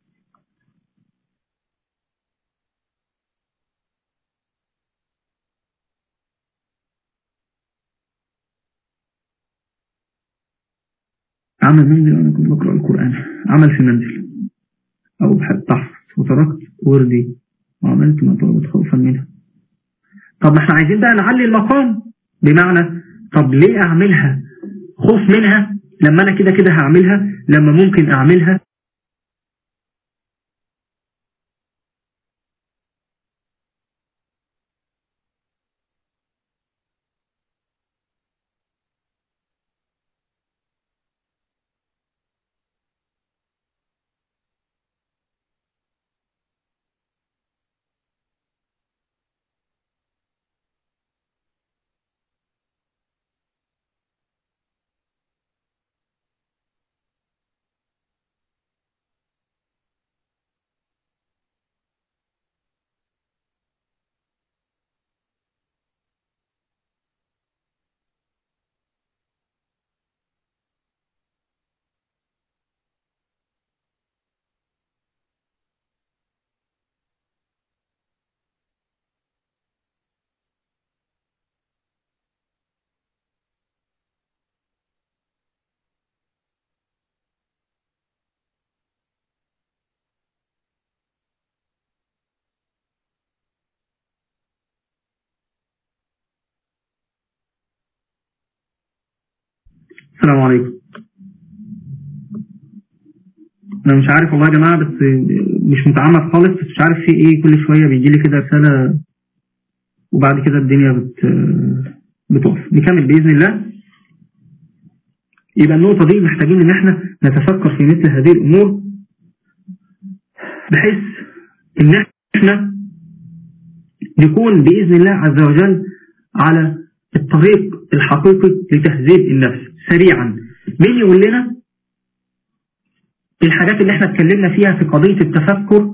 عمل منزل وأنا كنت بقرأ القرآن عمل في منزل أو بحب تحفظ وتركت وردي وعملت ما طلبت خوفا منها طب ما احنا عايزين بقى نعلي المقام بمعنى طب ليه أعملها خوف منها لما أنا كده كده هعملها لما ممكن أعملها السلام عليكم انا مش عارف والله يا جماعة بس مش متعمد خالص بس مش عارف في ايه كل شوية بيجي لي كده رسالة وبعد كده الدنيا بت بتقف نكمل بإذن الله يبقى النقطة دي محتاجين ان احنا نتفكر في مثل هذه الامور بحيث ان احنا نكون بإذن الله عز وجل على الطريق الحقيقي لتهذيب النفس سريعا مين يقول لنا الحاجات اللي احنا اتكلمنا فيها في قضية التفكر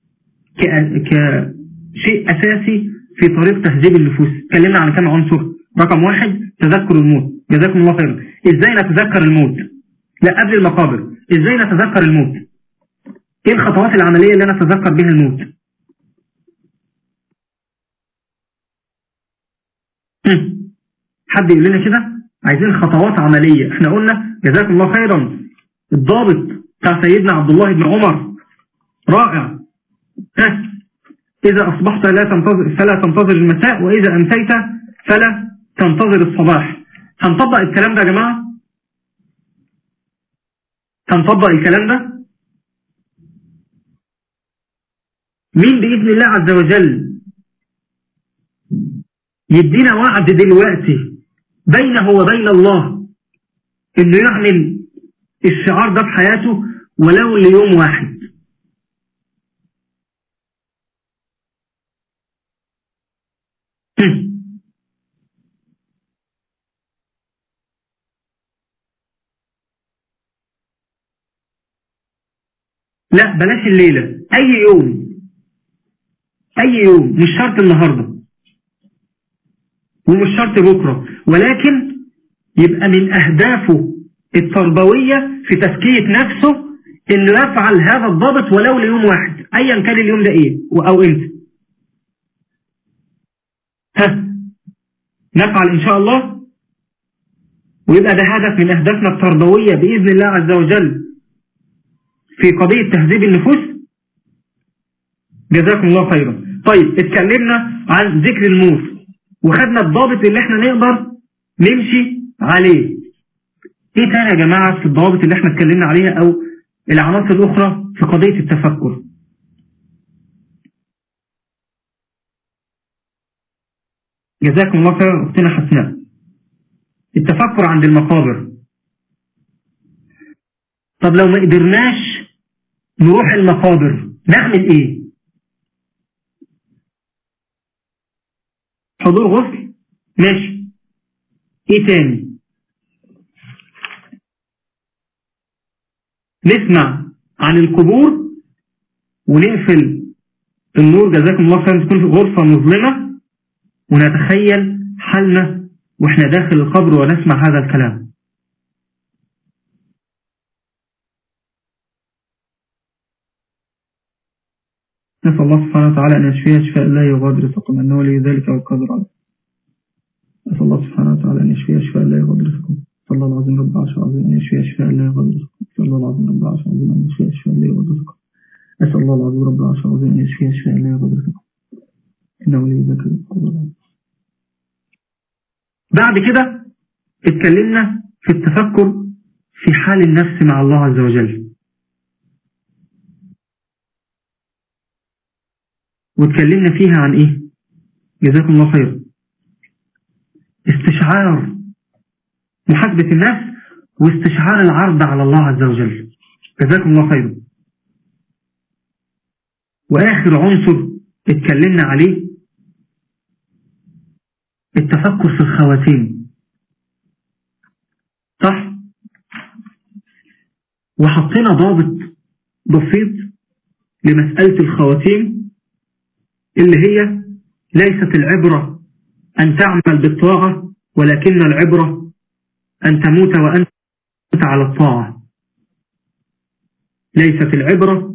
كشيء أساسي في طريق تهذيب النفوس اتكلمنا عن كم عنصر رقم واحد تذكر الموت جزاكم الله خيرا ازاي نتذكر الموت لا قبل المقابر ازاي نتذكر الموت ايه الخطوات العملية اللي انا اتذكر بها الموت حد يقول لنا كده عايزين خطوات عملية احنا قلنا جزاكم الله خيرا الضابط بتاع سيدنا عبد الله بن عمر رائع ها إذا أصبحت لا تنتظر فلا تنتظر المساء وإذا أمسيت فلا تنتظر الصباح هنطبق الكلام ده يا جماعة هنطبق الكلام ده مين بإذن الله عز وجل يدينا وعد دلوقتي بينه وبين الله انه يعلن الشعار ده في حياته ولو ليوم واحد لا بلاش الليلة اي يوم اي يوم مش شرط النهاردة ومش شرط بكرة ولكن يبقى من اهدافه التربوية في تزكية نفسه انه يفعل هذا الضابط ولو ليوم واحد ايا كان اليوم ده ايه او انت ها نفعل ان شاء الله ويبقى ده هدف من اهدافنا التربوية باذن الله عز وجل في قضية تهذيب النفوس جزاكم الله خيرا طيب اتكلمنا عن ذكر الموت وخدنا الضابط اللي احنا نقدر نمشي عليه ايه تاني يا جماعة في الضوابط اللي احنا اتكلمنا عليها او العناصر الاخرى في قضية التفكر جزاكم الله خيرا اختنا حسناء التفكر عند المقابر طب لو ما قدرناش نروح المقابر نعمل ايه حضور غسل ماشي ايه تاني نسمع عن القبور ونقفل النور جزاكم الله خيرا تكون في غرفة مظلمة ونتخيل حالنا واحنا داخل القبر ونسمع هذا الكلام نسأل الله سبحانه وتعالى أن يشفيها شفاء لا يغادر سقما أنه ولي ذلك والقادر عليه نسأل الله سبحانه وتعالى أن يشفيها شفاء لا يغادر سقما صلى الله العظيم رب العرش العظيم أن يشفيها شفاء لا يغادر سقما صلى الله العظيم رب العرش العظيم أن يشفيها شفاء لا يغادر سقما أسأل الله العظيم رب العرش العظيم أن يشفيها شفاء لا يغادر سقما إنه ولي ذلك والقادر عليه بعد كده اتكلمنا في التفكر في حال النفس مع الله عز وجل واتكلمنا فيها عن ايه جزاكم الله خير استشعار محاسبة النفس واستشعار العرض على الله عز وجل جزاكم الله خير واخر عنصر اتكلمنا عليه التفكر في الخواتيم صح وحطينا ضابط بسيط لمسألة الخواتيم اللي هي ليست العبرة أن تعمل بالطاعة ولكن العبرة أن تموت وأنت على الطاعة ليست العبرة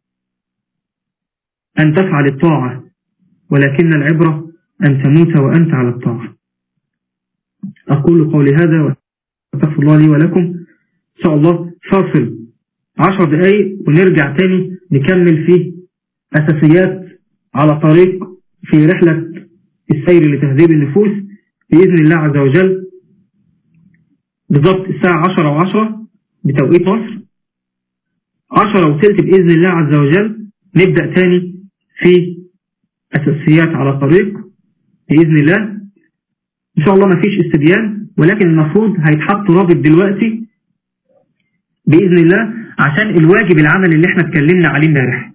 أن تفعل الطاعة ولكن العبرة أن تموت وأنت على الطاعة أقول قولي هذا وأستغفر الله لي ولكم إن شاء الله فاصل عشر دقايق ونرجع تاني نكمل في أساسيات على طريق في رحلة السير لتهذيب النفوس بإذن الله عز وجل بالضبط الساعة عشرة وعشرة بتوقيت مصر عشرة وثلث بإذن الله عز وجل نبدأ تاني في أساسيات على طريق بإذن الله إن شاء الله ما فيش استبيان ولكن المفروض هيتحط رابط دلوقتي بإذن الله عشان الواجب العمل اللي احنا اتكلمنا عليه امبارح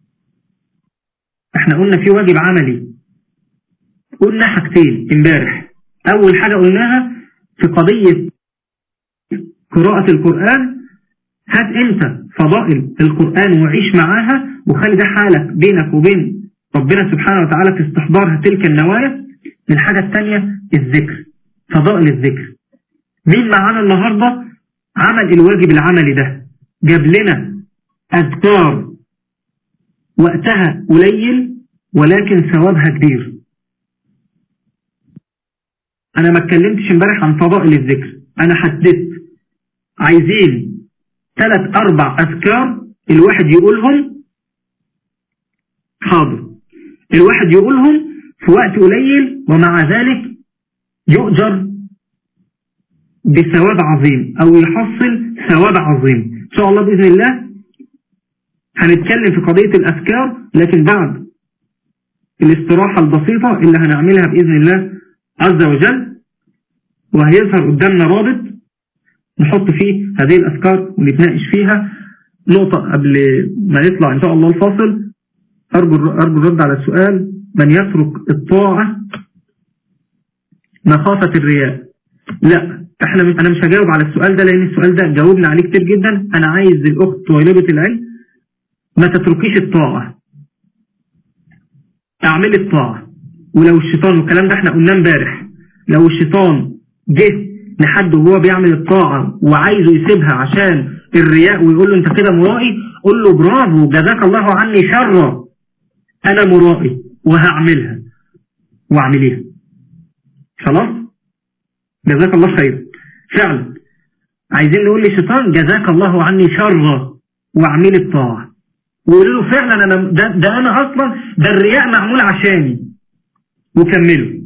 احنا قلنا في واجب عملي قلنا حاجتين امبارح أول حاجة قلناها في قضية قراءة القرآن هات أنت فضائل القرآن وعيش معاها وخلي ده حالك بينك وبين ربنا سبحانه وتعالى في استحضار تلك النوايا الحاجة الثانية الذكر فضائل الذكر مين معانا النهاردة عمل الواجب العملي ده جاب لنا أذكار وقتها قليل ولكن ثوابها كبير أنا ما اتكلمتش امبارح عن فضائل الذكر أنا حددت عايزين ثلاث أربع أذكار الواحد يقولهم حاضر الواحد يقولهم في وقت قليل ومع ذلك يؤجر بثواب عظيم أو يحصل ثواب عظيم إن شاء الله بإذن الله هنتكلم في قضية الأذكار لكن بعد الاستراحة البسيطة اللي هنعملها بإذن الله عز وجل وهيظهر قدامنا رابط نحط فيه هذه الأذكار ونتناقش فيها نقطة قبل ما يطلع إن شاء الله الفاصل أرجو أرجو الرد على السؤال من يترك الطاعة مخافة الرياء لا احنا مش انا مش هجاوب على السؤال ده لان السؤال ده جاوبنا عليه كتير جدا انا عايز الاخت طالبة العلم ما تتركيش الطاعة اعمل الطاعة ولو الشيطان والكلام ده احنا قلنا امبارح لو الشيطان جه لحد وهو بيعمل الطاعة وعايزه يسيبها عشان الرياء ويقول له انت كده مرائي قول له برافو جزاك الله عني شرا انا مرائي وهعملها واعمليها خلاص جزاك الله خير فعلا عايزين نقول للشيطان جزاك الله عني شرا واعمل الطاعة وقول له فعلا انا ده, ده انا اصلا ده الرياء معمول عشاني وكمله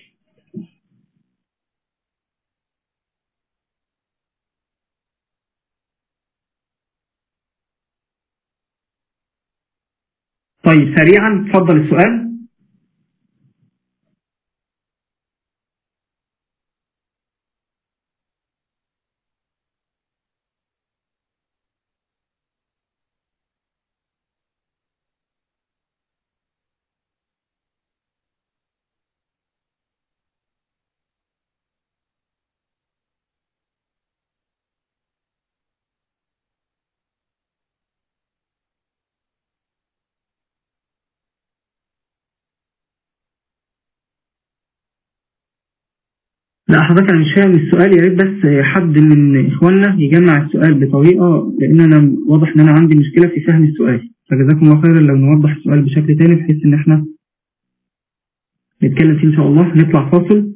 طيب سريعا تفضل السؤال لا حضرتك انا مش فاهم السؤال يا ريت بس حد من اخواننا يجمع السؤال بطريقة لان انا واضح ان انا عندي مشكلة في فهم السؤال فجزاكم الله خيرا لو نوضح السؤال بشكل تاني بحيث ان احنا نتكلم فيه ان شاء الله نطلع فاصل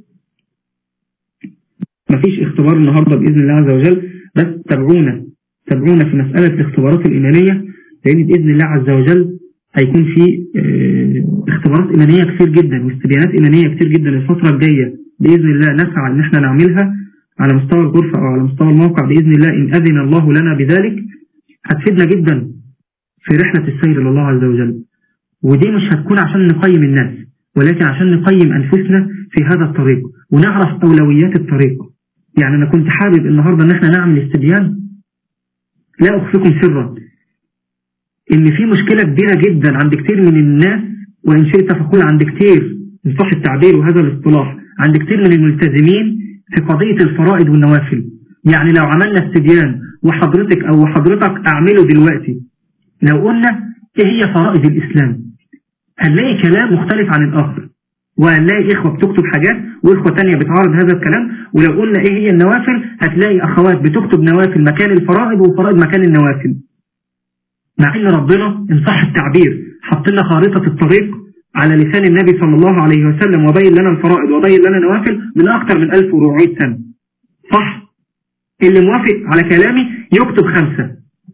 مفيش اختبار النهاردة بإذن الله عز وجل بس تابعونا تابعونا في مسألة الاختبارات الإيمانية لأن بإذن الله عز وجل هيكون في اختبارات إيمانية كتير جدا واستبيانات إيمانية كتير جدا الفترة الجاية بإذن الله نسعى ان احنا نعملها على مستوى الغرفة او على مستوى الموقع بإذن الله ان اذن الله لنا بذلك هتفيدنا جدا في رحلة السير لله عز وجل ودي مش هتكون عشان نقيم الناس ولكن عشان نقيم انفسنا في هذا الطريق ونعرف اولويات الطريق يعني انا كنت حابب النهاردة ان احنا نعمل استبيان لا اخفيكم سرا ان في مشكلة كبيرة جدا عند كتير من الناس وان شئت فقول عند كتير من صح التعبير وهذا الاصطلاح عند كتير من الملتزمين في قضية الفرائض والنوافل يعني لو عملنا استبيان وحضرتك او حضرتك اعمله دلوقتي لو قلنا ايه هي فرائض الاسلام هنلاقي كلام مختلف عن الاخر وهنلاقي اخوة بتكتب حاجات واخوة تانية بتعارض هذا الكلام ولو قلنا ايه هي النوافل هتلاقي اخوات بتكتب نوافل مكان الفرائض وفرائض مكان النوافل مع ان ربنا ان صح التعبير حط لنا خارطة الطريق على لسان النبي صلى الله عليه وسلم وبين لنا الفرائض وبين لنا النوافل من أكثر من 1400 سنة صح اللي موافق على كلامي يكتب خمسة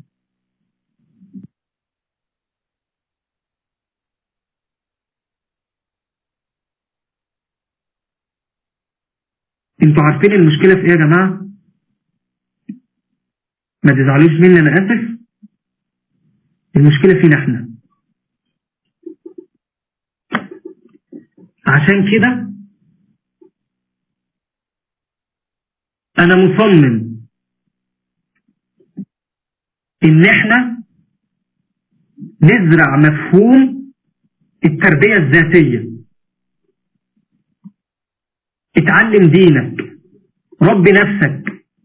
انتوا عارفين المشكلة في ايه يا جماعة ما تزعلوش مني انا اسف المشكلة فينا احنا عشان كده انا مصمم ان احنا نزرع مفهوم التربية الذاتية اتعلم دينك ربي نفسك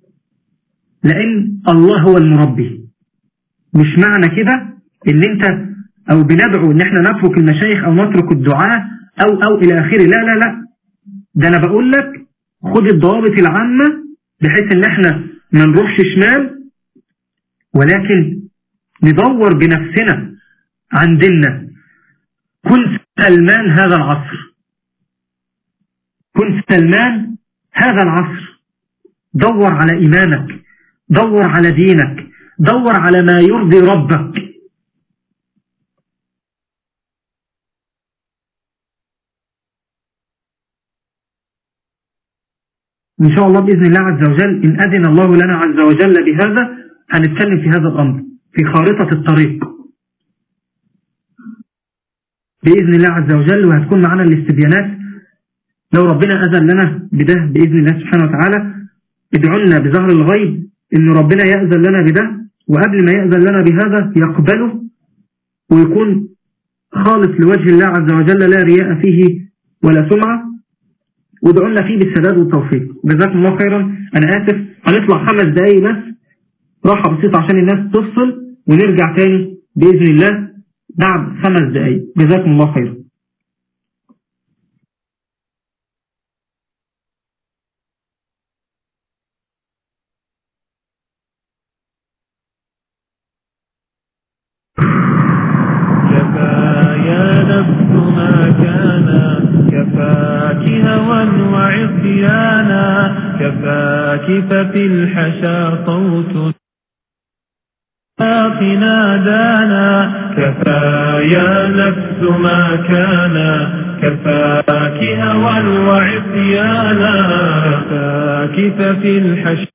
لأن الله هو المربي مش معنى كده ان انت او بندعو ان احنا نترك المشايخ او نترك الدعاء او او الى اخره لا لا لا ده انا بقول لك خد الضوابط العامة بحيث ان احنا ما نروحش شمال ولكن ندور بنفسنا عن ديننا كن سلمان هذا العصر كن سلمان هذا العصر دور على إيمانك دور على دينك دور على ما يرضي ربك إن شاء الله بإذن الله عز وجل إن أذن الله لنا عز وجل بهذا هنتكلم في هذا الأمر في خارطة الطريق بإذن الله عز وجل وهتكون معنا الاستبيانات لو ربنا أذن لنا بده بإذن الله سبحانه وتعالى ادعوا لنا بظهر الغيب إن ربنا يأذن لنا بده وقبل ما يأذن لنا بهذا يقبله ويكون خالص لوجه الله عز وجل لا رياء فيه ولا سمعة وادعوا لنا فيه بالسداد والتوفيق جزاكم الله خيرا أنا آسف هنطلع خمس دقايق بس راحة بسيطة عشان الناس تفصل ونرجع تاني بإذن الله بعد خمس دقايق جزاكم الله خيرا كفى يا نفس ما كان كفاك هوى وعصيانا كفاك ففي الحشا صوت الآخ نادانا كفى يا نفس ما كان كفاك هوى وعصيانا كفاك ففي الحشا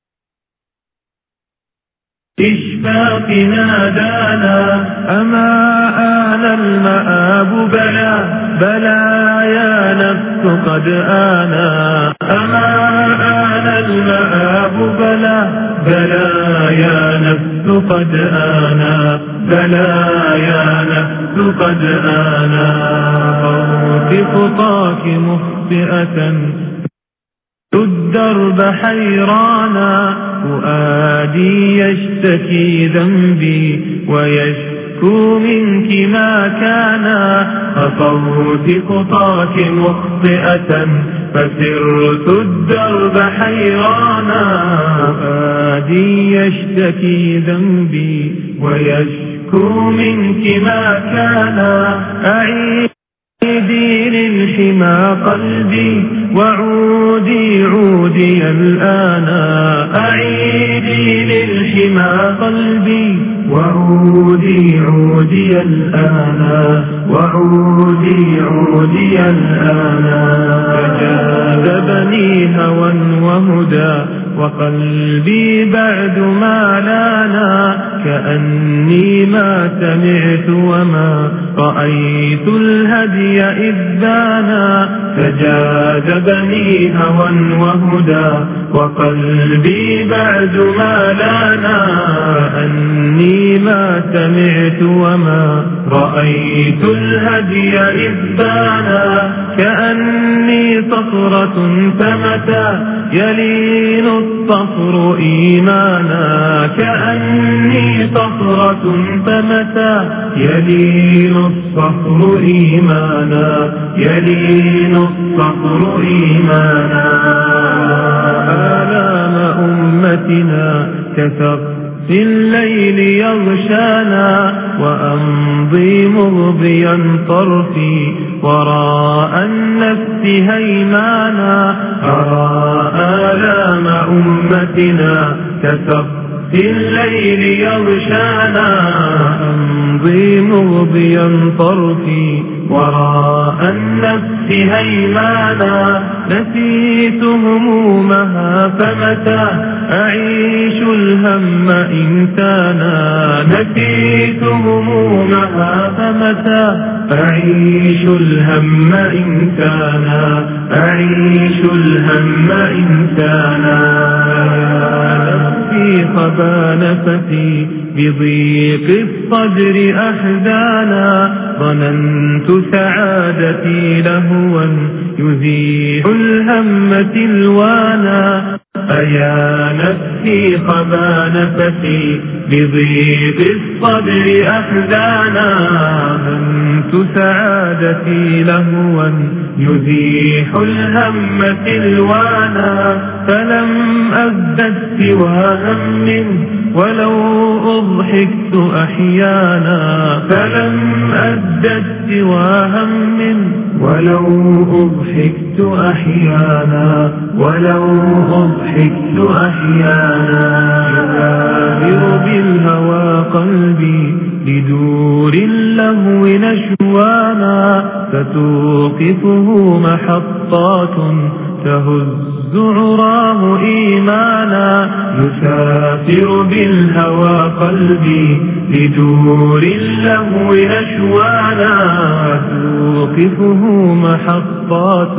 إشفاق نادانا أما آن المآب بلى بلى يا نفس قد آنا أما آن المآب بلى بلى يا نفس قد آنا بلى يا نفس قد آنا صوت خطاك مخطئة الدرب حيرانا فؤادي يشتكي ذنبي ويشكو منك ما كان خطوت خطاك مخطئة فسرت الدرب حيرانا فؤادي يشتكي ذنبي ويشكو منك ما كان أعيد عيدي للحمى قلبي وعودي عودي الآن أعيدي للحمى قلبي وعودي عودي الآن وعودي عودي الآن فجاذبني هوى وهدى وقلبي بعد ما لانا كأني ما سمعت وما رأيت الهدي إذ بانا فجاذبني هوى وهدى وقلبي بعد ما لانا أني ما سمعت وما رأيت الهدي إذ بانا كأني صخرة فمتى يلين الصخر إيمانا كأني صخرة فمتى يلين الصخر إيمانا يلين الصخر إيمانا آلام أمتنا كثر في الليل يغشانا وأمضي مغضيا طرفي وراء النفس هيمانا أرى آلام أمتنا كثر في الليل يغشانا أمضي مغضيا طرفي وراء النفس هيمانا نسيت همومها فمتى أعيش الهم إن كان نسيت همومها فمتى أعيش الهم إن كان أعيش الهم إن كان نفسي خبانفتي بضيق الصدر أحزانا ظننت سعادتي لهوا يزيح الهم تلوانا أيا نفسي خبا نفسي بضيق الصدر أحزانا همت سعادتي لهوا يزيح الهم تلوانا فلم أزدد سوى هم ولو أضحكت أحيانا فلم أزدد سوى هم ولو أضحكت أحيانا ولو أضحكت أحيانا يغامر بالهوى قلبي لدور اللهو نشوانا فتوقفه محطات تهز عراه إيمانا يسافر بالهوى قلبي لدور اللهو نشوانا توقفه محطات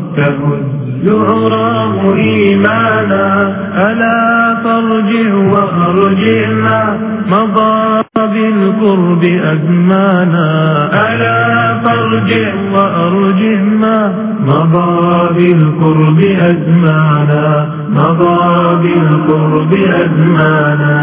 تهز عراه إيمانا ألا ترجع وأرجعنا مضى بالقرب أزمانا ألا ترجع وأرجع ما مضى بالقرب أزمانا مضى بالقرب أزمانا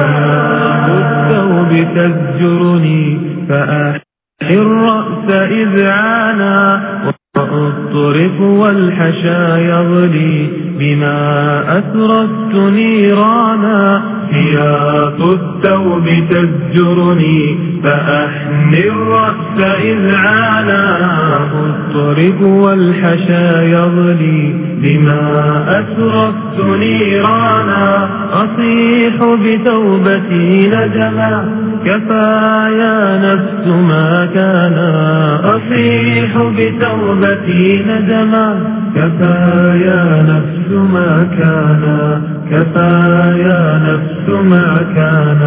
الثوب تزجرني فأحي الرأس إذعانا وأطرف والحشا يغلي بما أسرت نيرانا سياط الثوب تزجرني فأحني الرأس إذعانا أطرف والحشا يغلي بما أسرت نيرانا أصيح بتوبتي ندما كفايا نفس ما كان أصيح بتوبتي ندما كفايا نفس ما كان كفايا نفس ما كان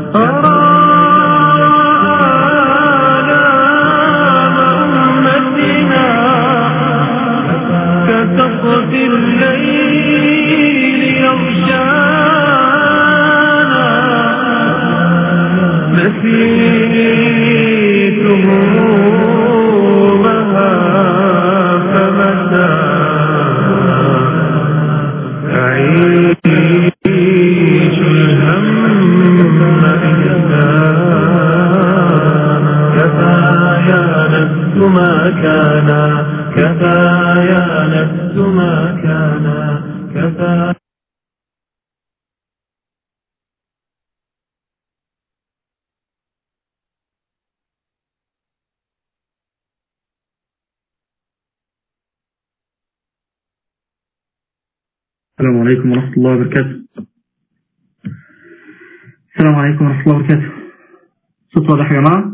كسقط الليل يغشانا نسيت همومها فمتى أعيش الهم إنسانا كفايا نفس ما كان كفايا نفس ما كان كفايا السلام عليكم ورحمة الله وبركاته السلام عليكم ورحمة الله وبركاته صوت واضح يا جماعة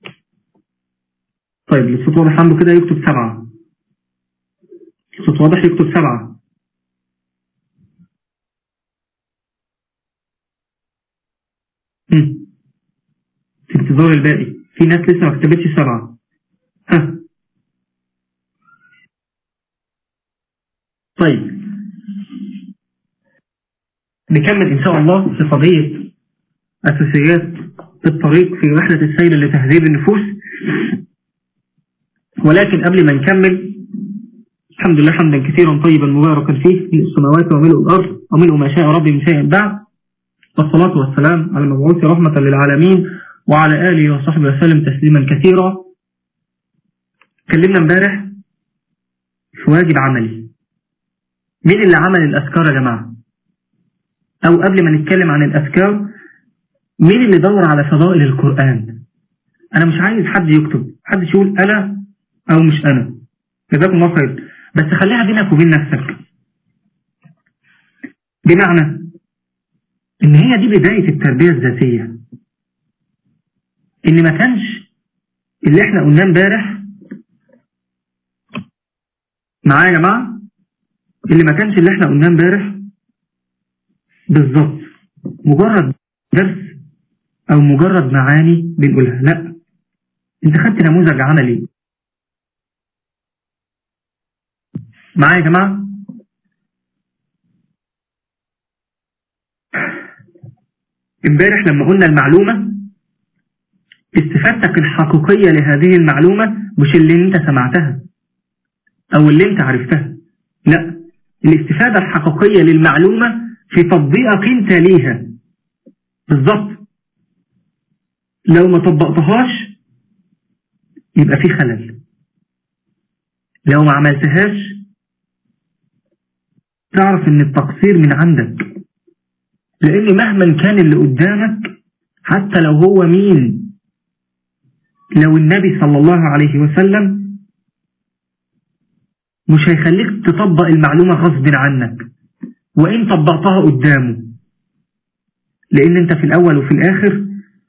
طيب الصوت واضح عنده كده يكتب سبعة الصوت واضح يكتب سبعة هم. في انتظار الباقي في ناس لسه ما كتبتش سبعة ها طيب نكمل إن شاء الله في قضية أساسيات الطريق في رحلة السير لتهذيب النفوس ولكن قبل ما نكمل الحمد لله حمدا كثيرا طيبا مباركا فيه ملء السماوات وملء الأرض وملء ما شاء ربي من شيء بعد والصلاة والسلام على المبعوث رحمة للعالمين وعلى آله وصحبه وسلم تسليما كثيرا كلمنا امبارح في واجب عملي مين اللي عمل الأذكار يا جماعة أو قبل ما نتكلم عن الأذكار مين اللي دور على فضائل القرآن أنا مش عايز حد يكتب حد يقول أنا أو مش أنا جزاكم الله خير بس خليها بينك وبين نفسك بمعنى إن هي دي بداية التربية الذاتية إن ما كانش اللي احنا قلناه امبارح معايا يا جماعة اللي ما كانش اللي احنا قلناه امبارح بالظبط مجرد درس او مجرد معاني بنقولها لا انت خدت نموذج عملي معايا يا جماعة امبارح لما قلنا المعلومة استفادتك الحقيقية لهذه المعلومة مش اللي انت سمعتها أو اللي أنت عرفتها لا الاستفادة الحقيقية للمعلومة في تطبيقك أنت ليها بالظبط لو ما طبقتهاش يبقى في خلل لو ما عملتهاش تعرف ان التقصير من عندك لان مهما كان اللي قدامك حتى لو هو مين لو النبي صلى الله عليه وسلم مش هيخليك تطبق المعلومة غصب عنك وإن طبقتها قدامه لأن أنت في الأول وفي الآخر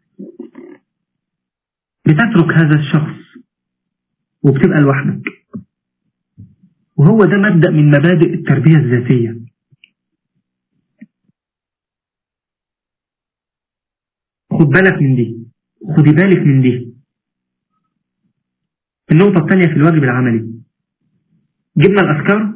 بتترك هذا الشخص وبتبقى لوحدك وهو ده مبدأ من مبادئ التربية الذاتية خد بالك من دي خدي بالك من دي النقطة الثانية في الواجب العملي جبنا الأفكار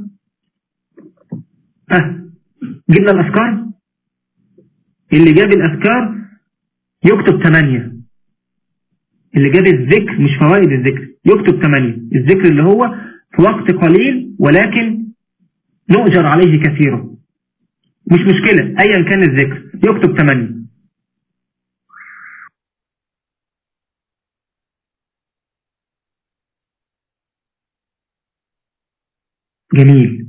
أه جبنا الأفكار اللي جاب الأفكار يكتب ثمانية اللي جاب الذكر مش فوائد الذكر يكتب ثمانية الذكر اللي هو في وقت قليل ولكن نؤجر عليه كثيرا مش مشكلة أيا كان الذكر يكتب ثمانية جميل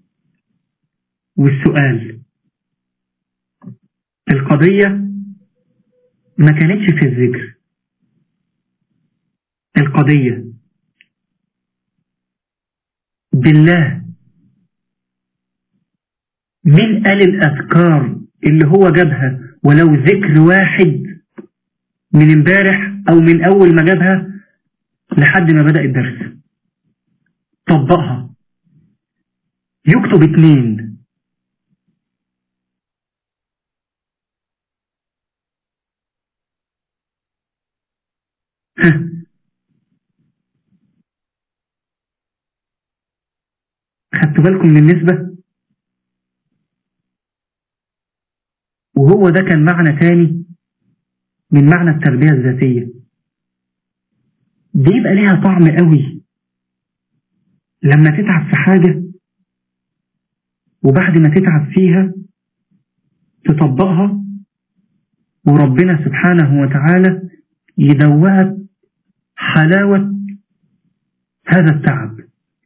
والسؤال القضية ما كانتش في الذكر القضية بالله من قال الأذكار اللي هو جابها ولو ذكر واحد من امبارح أو من أول ما جابها لحد ما بدأ الدرس طبقها يكتب اتنين خدتوا بالكم من النسبة وهو ده كان معنى تاني من معنى التربية الذاتية دي يبقى ليها طعم قوي لما تتعب في حاجة وبعد ما تتعب فيها تطبقها وربنا سبحانه وتعالى يدوقك حلاوة هذا التعب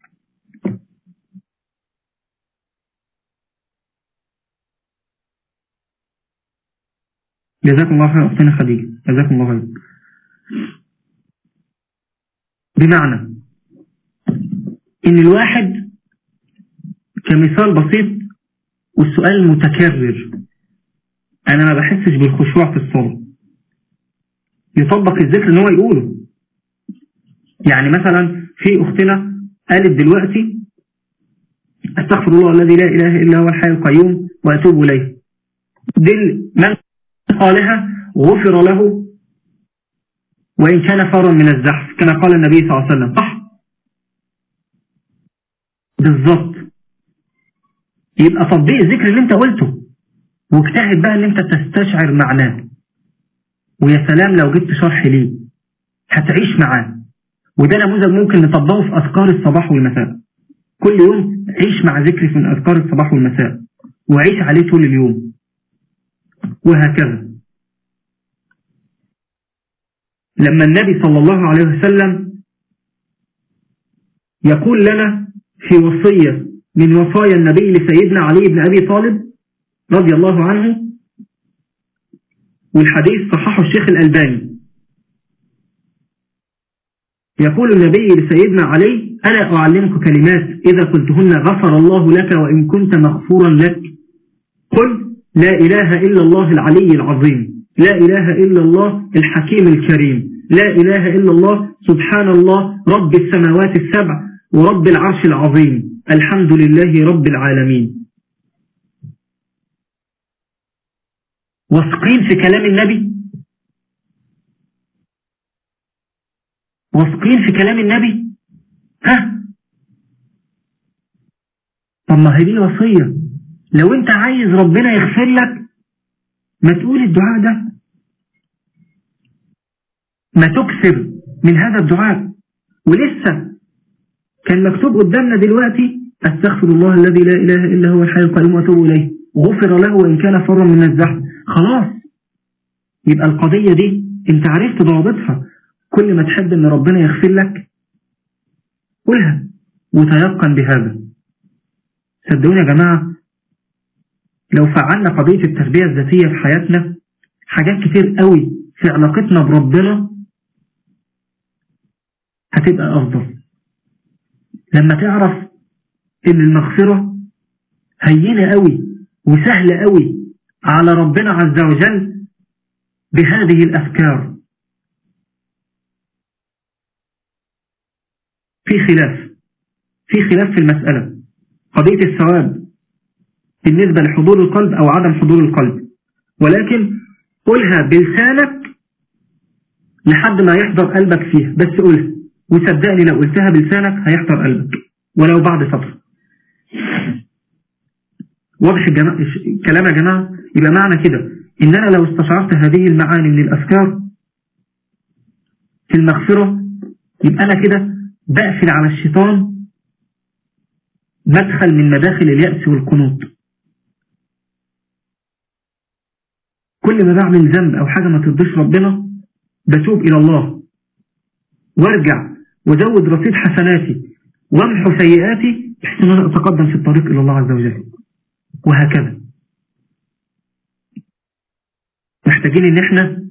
جزاكم الله خير أختنا خديجة جزاكم الله خير بمعنى إن الواحد كمثال بسيط والسؤال المتكرر أنا ما بحسش بالخشوع في الصلاة يطبق الذكر إن هو يقوله يعني مثلا في أختنا قالت دلوقتي أستغفر الله الذي لا إله إلا هو الحي القيوم وأتوب إليه دل من قالها غفر له وإن كان فارا من الزحف كما قال النبي صلى الله عليه وسلم صح بالظبط يبقى تطبيق الذكر اللي انت قلته واجتهد بقى ان انت تستشعر معناه ويا سلام لو جبت شرح ليه هتعيش معاه وده نموذج ممكن نطبقه في أذكار الصباح والمساء كل يوم عيش مع ذكر من أذكار الصباح والمساء وعيش عليه طول اليوم وهكذا لما النبي صلى الله عليه وسلم يقول لنا في وصية من وصايا النبي لسيدنا علي بن أبي طالب رضي الله عنه والحديث صححه الشيخ الألباني يقول النبي لسيدنا علي ألا أعلمك كلمات إذا قلتهن غفر الله لك وإن كنت مغفورا لك قل لا إله إلا الله العلي العظيم لا إله إلا الله الحكيم الكريم لا إله إلا الله سبحان الله رب السماوات السبع ورب العرش العظيم الحمد لله رب العالمين واثقين في كلام النبي واثقين في كلام النبي ها طب ما هي دي الوصية لو انت عايز ربنا يغفر لك ما تقول الدعاء ده ما تكثر من هذا الدعاء ولسه كان مكتوب قدامنا دلوقتي استغفر الله الذي لا اله الا هو الحي القيوم واتوب اليه غفر له وان كان فرا من الزحف خلاص يبقى القضية دي انت عرفت ضوابطها كل ما تحب ان ربنا يغفر لك قولها وتيقن بهذا صدقوني يا جماعة لو فعلنا قضية التربية الذاتية في حياتنا حاجات كتير قوي في علاقتنا بربنا هتبقى أفضل لما تعرف إن المغفرة هينة قوي وسهلة قوي على ربنا عز وجل بهذه الأفكار في خلاف في خلاف في المسألة قضية الثواب بالنسبة لحضور القلب أو عدم حضور القلب ولكن قلها بلسانك لحد ما يحضر قلبك فيها بس قلها وصدقني لو قلتها بلسانك هيحضر قلبك ولو بعد فترة واضح الكلام يا جماعة يبقى معنى كده إن أنا لو استشعرت هذه المعاني من الأفكار في المغفرة يبقى أنا كده بقفل على الشيطان مدخل من مداخل اليأس والقنوط كل ما بعمل ذنب أو حاجة ما ترضيش ربنا بتوب إلى الله وارجع وزود رصيد حسناتي وامحو سيئاتي بحيث ان انا اتقدم في الطريق الى الله عز وجل وهكذا محتاجين ان احنا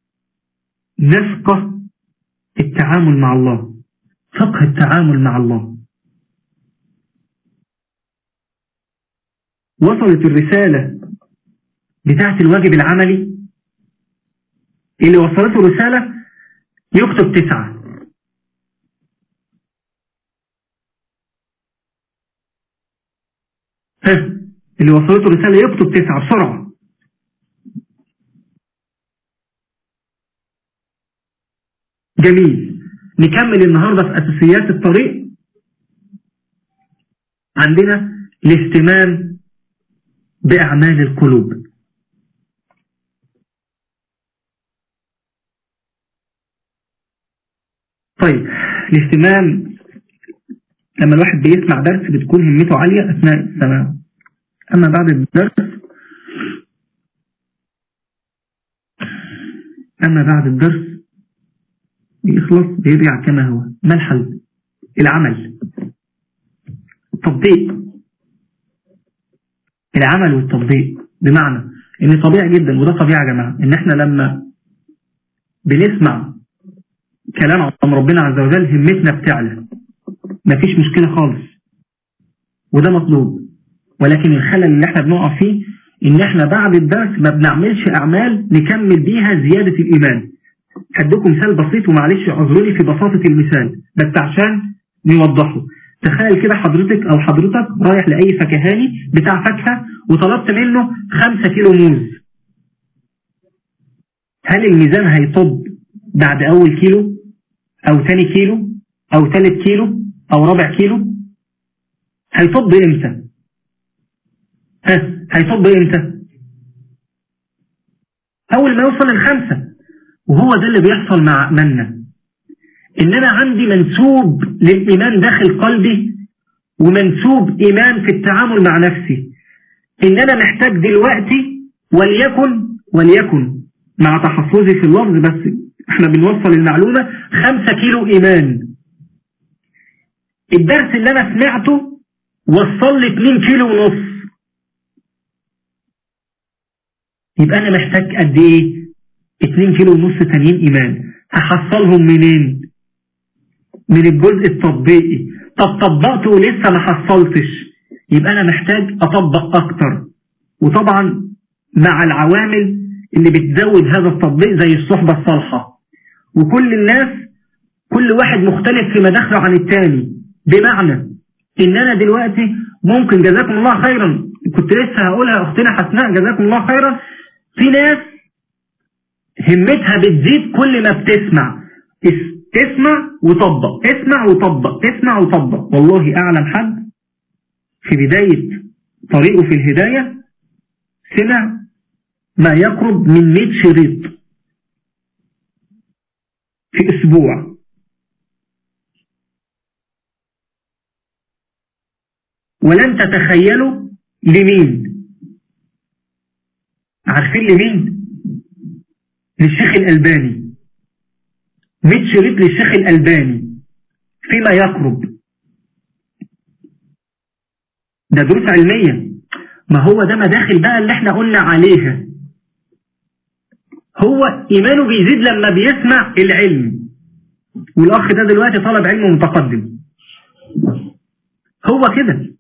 نفقه التعامل مع الله فقه التعامل مع الله وصلت الرسالة بتاعت الواجب العملي اللي وصلته رسالة يكتب تسعة ها اللي وصلته رسالة يكتب تسعة بسرعة جميل نكمل النهاردة في أساسيات الطريق عندنا الاهتمام بأعمال القلوب طيب الاهتمام لما الواحد بيسمع درس بتكون همته عالية أثناء السماع أما بعد الدرس أما بعد الدرس بيخلص بيرجع كما هو ما الحل العمل التطبيق العمل والتطبيق بمعنى ان طبيعي جدا وده طبيعي يا جماعة ان احنا لما بنسمع كلام عن ربنا عز وجل همتنا بتعلى مفيش مشكلة خالص وده مطلوب ولكن الخلل اللي احنا بنقع فيه ان احنا بعد الدرس ما بنعملش اعمال نكمل بيها زيادة الايمان هديكم مثال بسيط ومعلش اعذروني في بساطة المثال بس عشان نوضحه تخيل كده حضرتك او حضرتك رايح لاي فكهاني بتاع فاكهة وطلبت منه خمسة كيلو موز هل الميزان هيطب بعد اول كيلو او تاني كيلو او تالت كيلو او رابع كيلو هيطب امتى ها هيطب امتى اول ما يوصل الخمسة وهو ده اللي بيحصل مع منا ان انا عندي منسوب للايمان داخل قلبي ومنسوب ايمان في التعامل مع نفسي ان انا محتاج دلوقتي وليكن وليكن مع تحفظي في اللفظ بس احنا بنوصل المعلومة خمسة كيلو ايمان الدرس اللي انا سمعته وصل لي 2 كيلو ونص يبقى انا محتاج قد ايه 2 كيلو ونص تانيين ايمان هحصلهم منين من الجزء التطبيقي طب طبقت ولسه ما حصلتش يبقى انا محتاج اطبق اكتر وطبعا مع العوامل اللي بتزود هذا التطبيق زي الصحبة الصالحة وكل الناس كل واحد مختلف في مداخله عن التاني بمعنى ان انا دلوقتي ممكن جزاكم الله خيرا كنت لسه هقولها اختنا حسناء جزاكم الله خيرا في ناس همتها بتزيد كل ما بتسمع اسمع وطبق اسمع وطبق اسمع وطبق والله اعلم حد في بداية طريقه في الهداية سمع ما يقرب من 100 شريط في اسبوع ولن تتخيلوا لمين عارفين لمين للشيخ الألباني 100 شريط للشيخ الألباني فيما يقرب ده دروس علمية ما هو ده مداخل بقى اللي احنا قلنا عليها هو إيمانه بيزيد لما بيسمع العلم والأخ ده دلوقتي طلب علم متقدم هو كده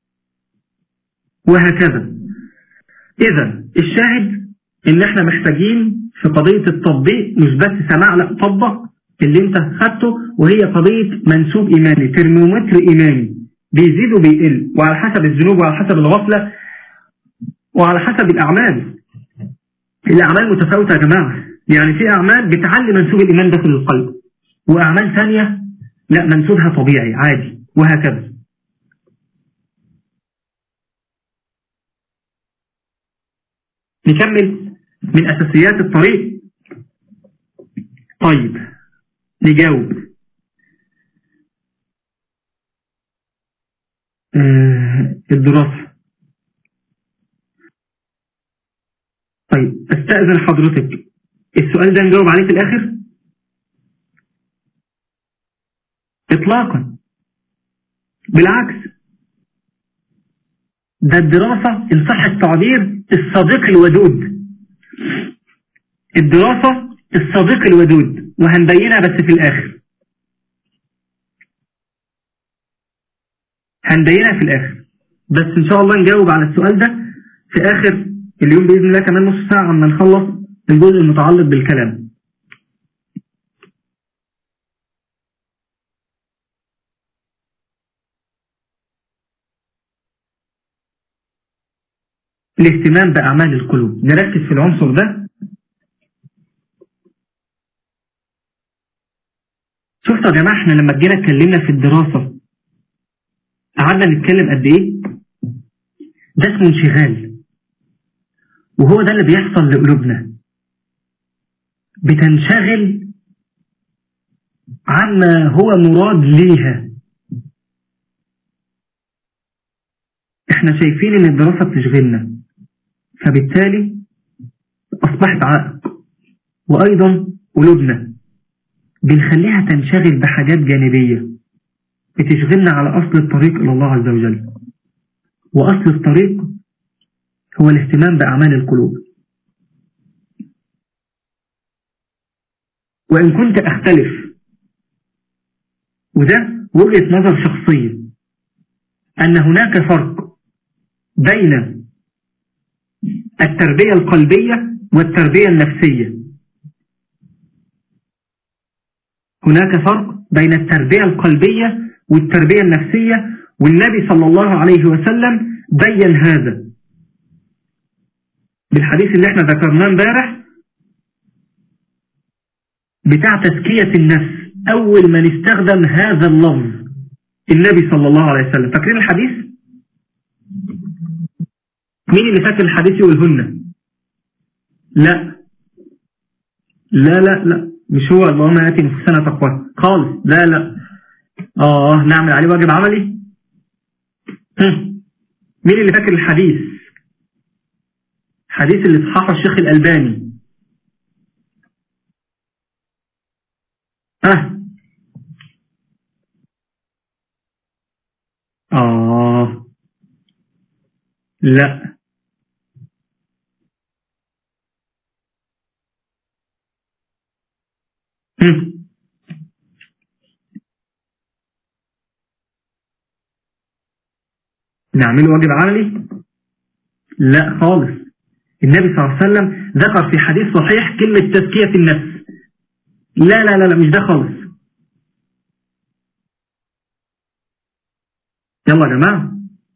وهكذا إذا الشاهد إن إحنا محتاجين في قضية التطبيق مش بس سماع لا طبق اللي أنت خدته وهي قضية منسوب إيماني ترمومتر إيماني بيزيد وبيقل وعلى حسب الذنوب وعلى حسب الغفلة وعلى حسب الأعمال الأعمال متفاوتة يا جماعة يعني في أعمال بتعلي منسوب الإيمان داخل القلب وأعمال ثانية لا منسوبها طبيعي عادي وهكذا نكمل من أساسيات الطريق طيب نجاوب آه الدراسة طيب استأذن حضرتك السؤال ده نجاوب عليه في الآخر إطلاقا بالعكس ده الدراسة إن صح التعبير الصديق الودود الدراسة الصديق الودود وهنبينها بس في الآخر هنبينها في الآخر بس إن شاء الله نجاوب على السؤال ده في آخر اليوم بإذن الله كمان نص ساعة عما نخلص الجزء المتعلق بالكلام الاهتمام بأعمال القلوب نركز في العنصر ده شفتوا يا جماعة احنا لما جينا اتكلمنا في الدراسة قعدنا نتكلم قد ايه ده اسمه انشغال وهو ده اللي بيحصل لقلوبنا بتنشغل عما هو مراد ليها احنا شايفين ان الدراسة بتشغلنا فبالتالي اصبحت عائق وايضا قلوبنا بنخليها تنشغل بحاجات جانبية بتشغلنا على اصل الطريق الى الله عز وجل واصل الطريق هو الاهتمام باعمال القلوب وان كنت اختلف وده وجهة نظر شخصية ان هناك فرق بين التربية القلبية والتربية النفسية هناك فرق بين التربية القلبية والتربية النفسية والنبي صلى الله عليه وسلم بين هذا بالحديث اللي احنا ذكرناه امبارح بتاع تزكية النفس أول من استخدم هذا اللفظ النبي صلى الله عليه وسلم فاكرين الحديث؟ مين اللي فاكر الحديث يقولهن لا لا لا لا مش هو اللهم ياتي نفسنا تقوى خالص لا لا اه نعمل عليه واجب عملي هم. مين اللي فاكر الحديث حديث اللي صححه الشيخ الألباني اه اه لا هم. نعمله واجب عملي لا خالص النبي صلى الله عليه وسلم ذكر في حديث صحيح كلمة تزكية النفس لا لا لا لا مش ده خالص يلا يا جماعة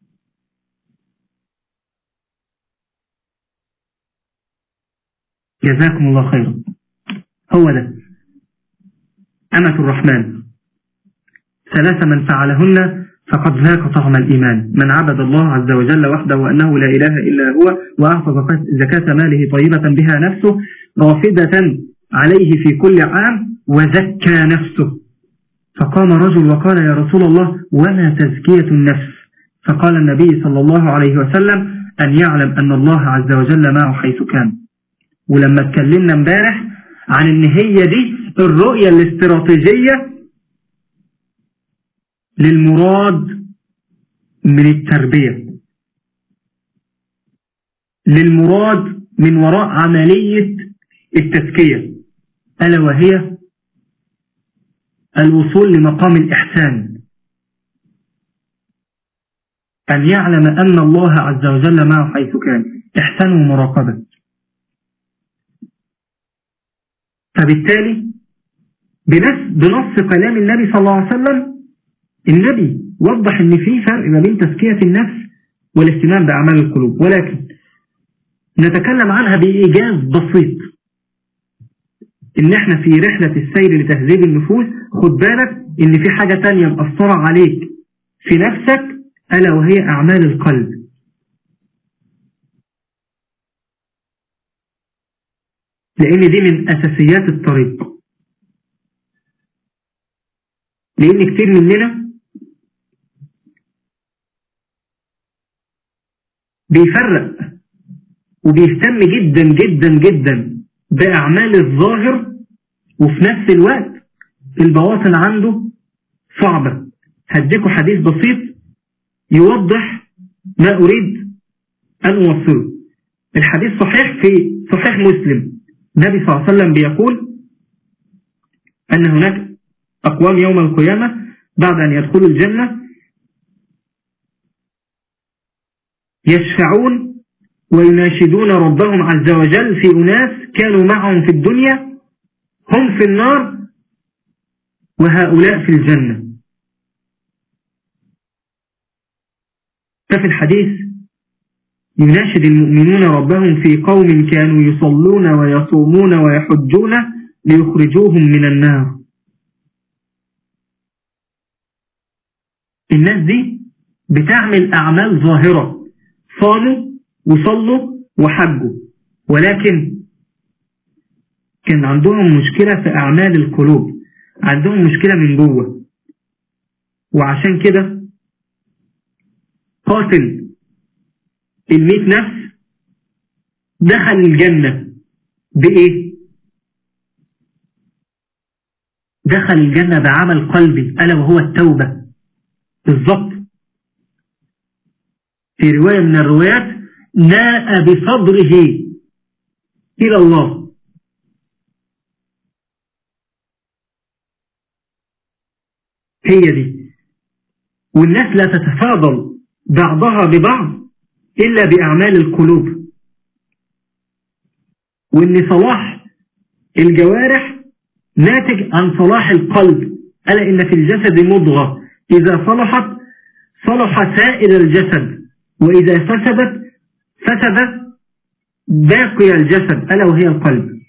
جزاكم الله خيرا هو ده أمة الرحمن ثلاث من فعلهن فقد ذاق طعم الإيمان من عبد الله عز وجل وحده وأنه لا إله إلا هو وأعطى زكاة ماله طيبة بها نفسه رافدة عليه في كل عام وزكى نفسه فقام رجل وقال يا رسول الله وما تزكية النفس فقال النبي صلى الله عليه وسلم أن يعلم أن الله عز وجل معه حيث كان ولما اتكلمنا امبارح عن ان هي دي الرؤية الاستراتيجية للمراد من التربية للمراد من وراء عملية التزكية ألا وهي الوصول لمقام الإحسان أن يعلم أن الله عز وجل معه حيث كان إحسان ومراقبة فبالتالي بنفس بنص كلام النبي صلى الله عليه وسلم النبي وضح ان في فرق ما بين تزكية النفس والاهتمام بأعمال القلوب ولكن نتكلم عنها بإيجاز بسيط ان احنا في رحلة السير لتهذيب النفوس خد بالك ان في حاجة تانية مأثرة عليك في نفسك ألا وهي أعمال القلب لأن دي من أساسيات الطريق لأن كتير مننا بيفرق وبيهتم جدا جدا جدا بأعمال الظاهر وفي نفس الوقت البواطن عنده صعبة هديكوا حديث بسيط يوضح ما أريد أن أوصله الحديث صحيح في صحيح مسلم النبي صلى الله عليه وسلم بيقول أن هناك أقوام يوم القيامة بعد أن يدخلوا الجنة يشفعون ويناشدون ربهم عز وجل في أناس كانوا معهم في الدنيا هم في النار وهؤلاء في الجنة ففي الحديث يناشد المؤمنون ربهم في قوم كانوا يصلون ويصومون ويحجون ليخرجوهم من النار الناس دي بتعمل أعمال ظاهرة صاموا وصلوا وحجوا ولكن كان عندهم مشكلة في أعمال القلوب عندهم مشكلة من جوه وعشان كده قاتل المئة نفس دخل الجنة بإيه دخل الجنة بعمل قلبي ألا وهو التوبة بالضبط في رواية من الروايات ناء بصدره إلى الله هي دي والناس لا تتفاضل بعضها ببعض إلا بأعمال القلوب وإن صلاح الجوارح ناتج عن صلاح القلب ألا إن في الجسد مضغة إذا صلحت صلح سائر الجسد وإذا فسدت فسد باقي الجسد ألا وهي القلب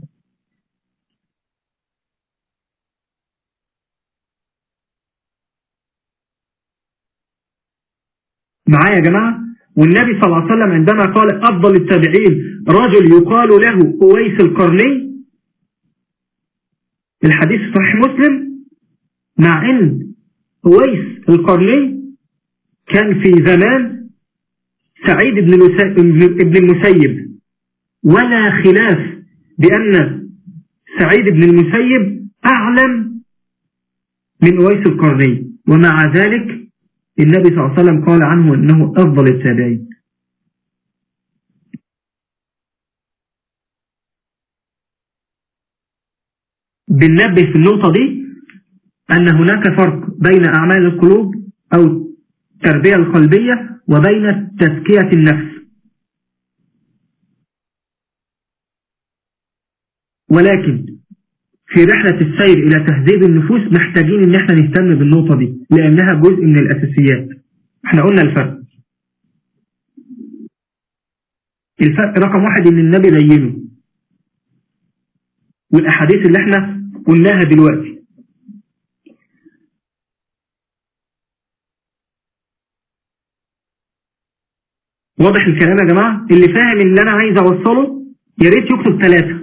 معايا يا جماعة والنبي صلى الله عليه وسلم عندما قال أفضل التابعين رجل يقال له أويس القرني الحديث صحيح مسلم مع أن أويس القرني كان في زمان سعيد بن المسيب ولا خلاف بأن سعيد بن المسيب أعلم من أويس القرني ومع ذلك النبي صلى الله عليه وسلم قال عنه أنه أفضل التابعين بننبه في النقطة دي أن هناك فرق بين أعمال القلوب أو التربية القلبية وبين تزكية النفس ولكن في رحلة السير إلى تهذيب النفوس محتاجين إن احنا نهتم بالنقطة دي لأنها جزء من الأساسيات احنا قلنا الفرق الفرق رقم واحد إن النبي بينه والأحاديث اللي احنا قلناها دلوقتي واضح الكلام يا جماعة اللي فاهم اللي أنا عايز أوصله يا ريت يكتب ثلاثة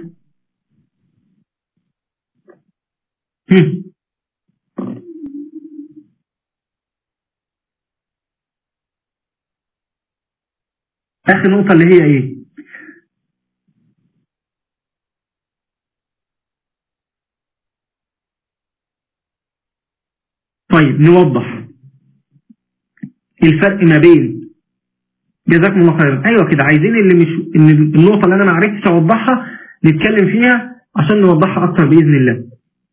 اخر نقطة اللي هي ايه طيب نوضح الفرق ما بين جزاكم الله خيرا ايوه كده عايزين اللي مش ان النقطة اللي انا ما عرفتش اوضحها نتكلم فيها عشان نوضحها اكتر باذن الله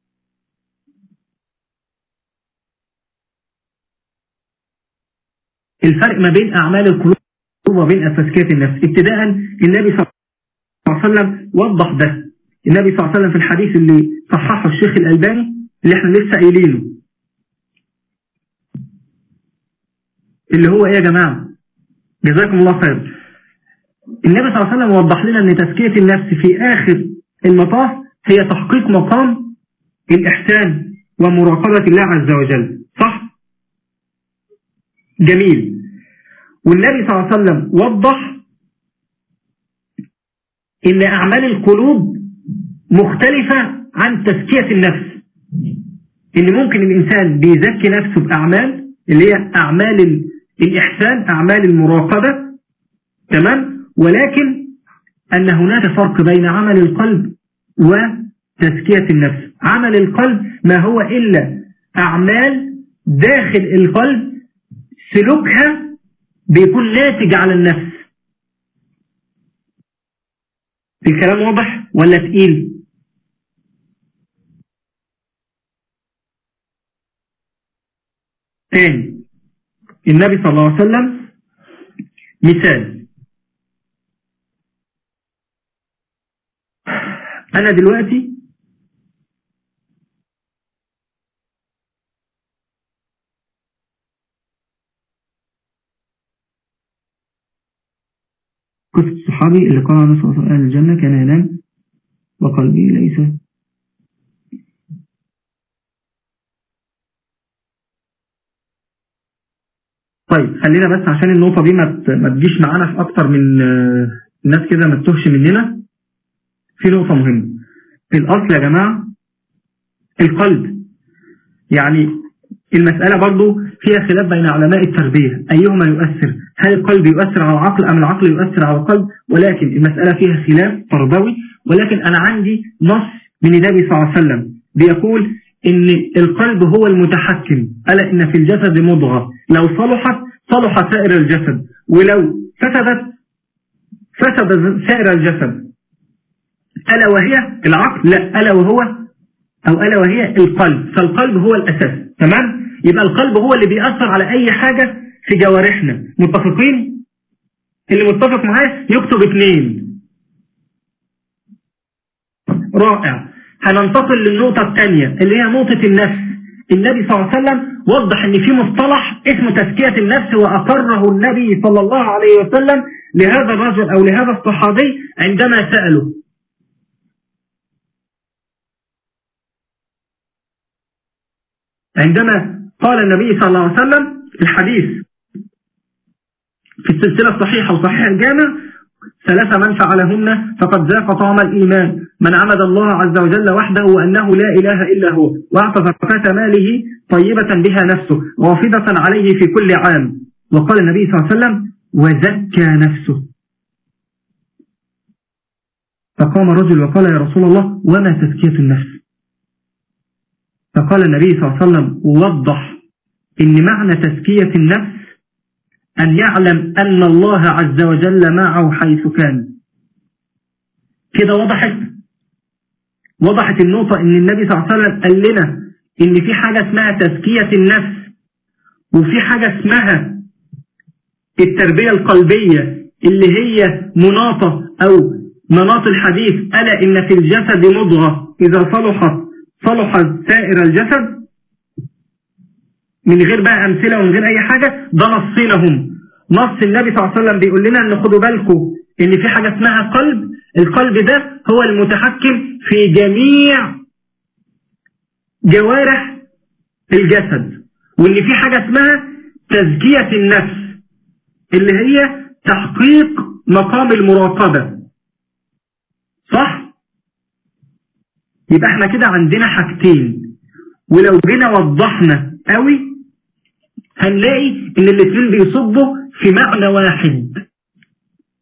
الفرق ما بين اعمال القلوب وما بين تزكية النفس ابتداء النبي صلى الله عليه وسلم وضح ده النبي صلى الله عليه وسلم في الحديث اللي صححه الشيخ الألباني اللي احنا لسه قايلينه اللي هو ايه يا جماعة جزاكم الله خير النبي صلى الله عليه وسلم وضح لنا ان تزكية النفس في اخر المطاف هي تحقيق مقام الاحسان ومراقبة الله عز وجل صح جميل والنبي صلى الله عليه وسلم وضح ان اعمال القلوب مختلفة عن تزكية النفس ان ممكن الانسان بيزكي نفسه باعمال اللي هي اعمال الاحسان اعمال المراقبة تمام ولكن ان هناك فرق بين عمل القلب وتزكية النفس عمل القلب ما هو الا اعمال داخل القلب سلوكها بيكون ناتج على النفس الكلام واضح ولا تقيل تاني النبي صلى الله عليه وسلم مثال أنا دلوقتي قصة الصحابي اللي قال عنه صلى الله عليه وسلم الجنة كان ينام وقلبي ليس طيب خلينا بس عشان النقطة دي ما تجيش معانا في أكتر من الناس كده ما تتوهش مننا في نقطة مهمة الأصل يا جماعة القلب يعني المسألة برضو فيها خلاف بين علماء التربية أيهما يؤثر هل القلب يؤثر على العقل أم العقل يؤثر على القلب ولكن المسألة فيها خلاف تربوي ولكن أنا عندي نص من النبي صلى الله عليه وسلم بيقول إن القلب هو المتحكم ألا إن في الجسد مضغة لو صلحت صلح سائر الجسد ولو فسدت فسد سائر الجسد ألا وهي العقل لا ألا وهو أو ألا وهي القلب فالقلب هو الأساس تمام يبقى القلب هو اللي بيأثر على أي حاجة في جوارحنا متفقين اللي متفق معايا يكتب اثنين رائع هننتقل للنقطة الثانية اللي هي نقطة النفس النبي صلى الله عليه وسلم وضح ان في مصطلح اسمه تزكية النفس واقره النبي صلى الله عليه وسلم لهذا الرجل او لهذا الصحابي عندما سأله عندما قال النبي صلى الله عليه وسلم الحديث في السلسلة الصحيحة وصحيح الجامع ثلاثة من فعلهن فقد ذاق طعم الإيمان من عمد الله عز وجل وحده وأنه لا إله إلا هو وأعطى زكاة ماله طيبة بها نفسه وافدة عليه في كل عام وقال النبي صلى الله عليه وسلم وزكى نفسه فقام رجل وقال يا رسول الله وما تزكية النفس فقال النبي صلى الله عليه وسلم ووضح إن معنى تزكية النفس أن يعلم أن الله عز وجل معه حيث كان كده وضحت وضحت النقطة ان النبي صلى الله عليه وسلم قال لنا ان في حاجة اسمها تزكية النفس وفي حاجة اسمها التربية القلبية اللي هي مناطة او مناط الحديث ألا إن في الجسد مضغة إذا صلحت صلحت سائر الجسد من غير بقى أمثلة ومن غير أي حاجة ده نصينهم نص النبي صلى الله عليه وسلم بيقول لنا أن خدوا بالكم إن في حاجة اسمها قلب القلب ده هو المتحكم في جميع جوارح الجسد وإن في حاجة اسمها تزكية النفس اللي هي تحقيق مقام المراقبة صح؟ يبقى احنا كده عندنا حاجتين ولو جينا وضحنا قوي هنلاقي ان الاثنين بيصبوا في معنى واحد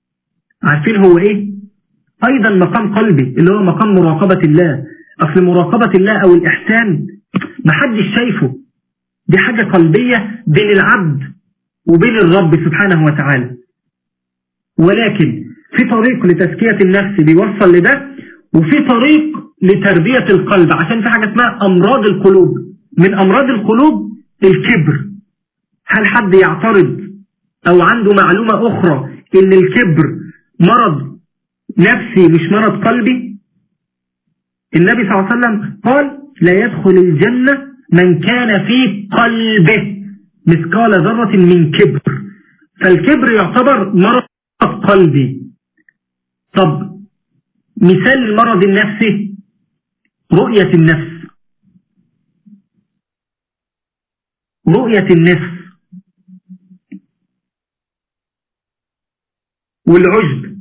عارفين هو ايه ايضا مقام قلبي اللي هو مقام مراقبة الله اصل مراقبة الله او الاحسان محدش شايفه دي حاجة قلبية بين العبد وبين الرب سبحانه وتعالى ولكن في طريق لتزكية النفس بيوصل لده وفي طريق لتربية القلب عشان في حاجة اسمها أمراض القلوب من أمراض القلوب الكبر هل حد يعترض أو عنده معلومة أخرى إن الكبر مرض نفسي مش مرض قلبي النبي صلى الله عليه وسلم قال لا يدخل الجنة من كان في قلبه مثقال ذرة من كبر فالكبر يعتبر مرض قلبي طب مثال المرض النفسي رؤية النفس رؤية النفس والعجب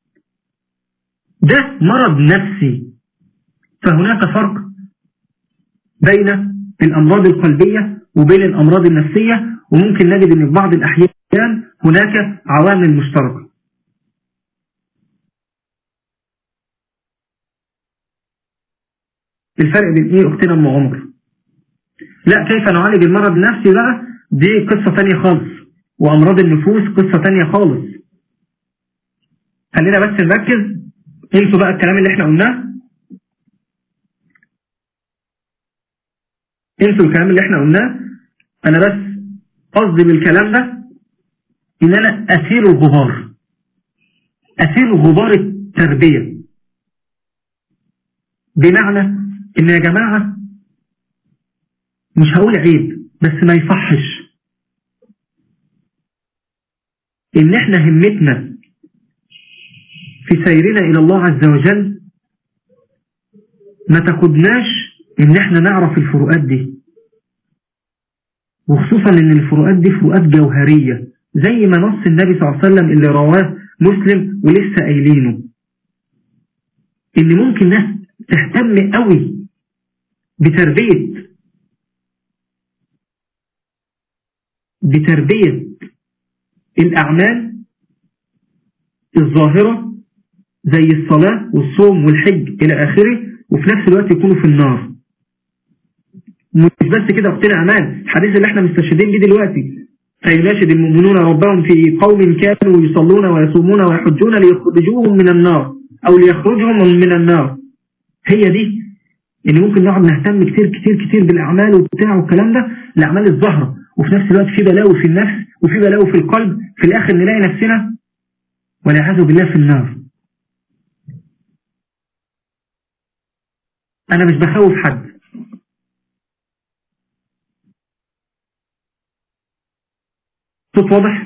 ده مرض نفسي فهناك فرق بين الأمراض القلبية وبين الأمراض النفسية وممكن نجد أن في بعض الأحيان هناك عوامل مشتركة الفرق بين ايه اختنا ام عمر لا كيف نعالج المرض النفسي بقى دي قصة تانية خالص وامراض النفوس قصة تانية خالص خلينا بس نركز انسوا بقى الكلام اللي احنا قلناه انسوا الكلام اللي احنا قلناه انا بس قصدي بالكلام ده ان انا اسير الغبار اسير غبار التربية بمعنى ان يا جماعة مش هقول عيب بس ما يصحش ان احنا همتنا في سيرنا الى الله عز وجل ما تاخدناش ان احنا نعرف الفروقات دي وخصوصا ان الفروقات دي فروقات جوهرية زي ما نص النبي صلى الله عليه وسلم اللي رواه مسلم ولسه قايلينه ان ممكن ناس تهتم قوي بتربية بتربية الأعمال الظاهرة زي الصلاة والصوم والحج إلى آخره وفي نفس الوقت يكونوا في النار مش بس كده اختنا أمان الحديث اللي احنا مستشهدين بيه دلوقتي فيناشد المؤمنون ربهم في قوم كانوا يصلون ويصومون ويحجون ليخرجوهم من النار أو ليخرجهم من النار هي دي اللي ممكن نقعد نهتم كتير كتير كتير بالأعمال وبتاع والكلام ده الأعمال الظاهرة وفي نفس الوقت في بلاوي في النفس وفي بلاوي في القلب في الآخر نلاقي نفسنا والعياذ بالله في النار أنا مش بخوف حد صوت واضح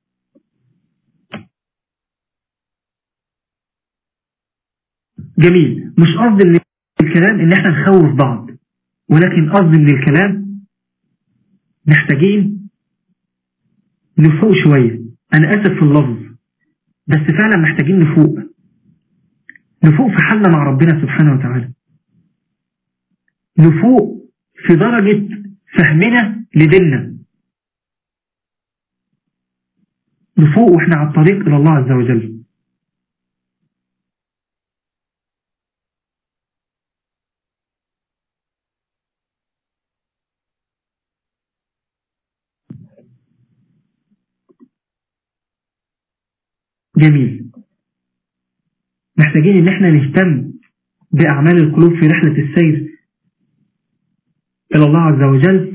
جميل مش قصدي ان الكلام ان احنا نخوف بعض ولكن قصدي ان الكلام محتاجين نفوق شوية انا اسف في اللفظ بس فعلا محتاجين نفوق نفوق في حالنا مع ربنا سبحانه وتعالى نفوق في درجة فهمنا لديننا نفوق واحنا على الطريق الى الله عز وجل جميل محتاجين ان احنا نهتم باعمال القلوب في رحلة السير الى الله عز وجل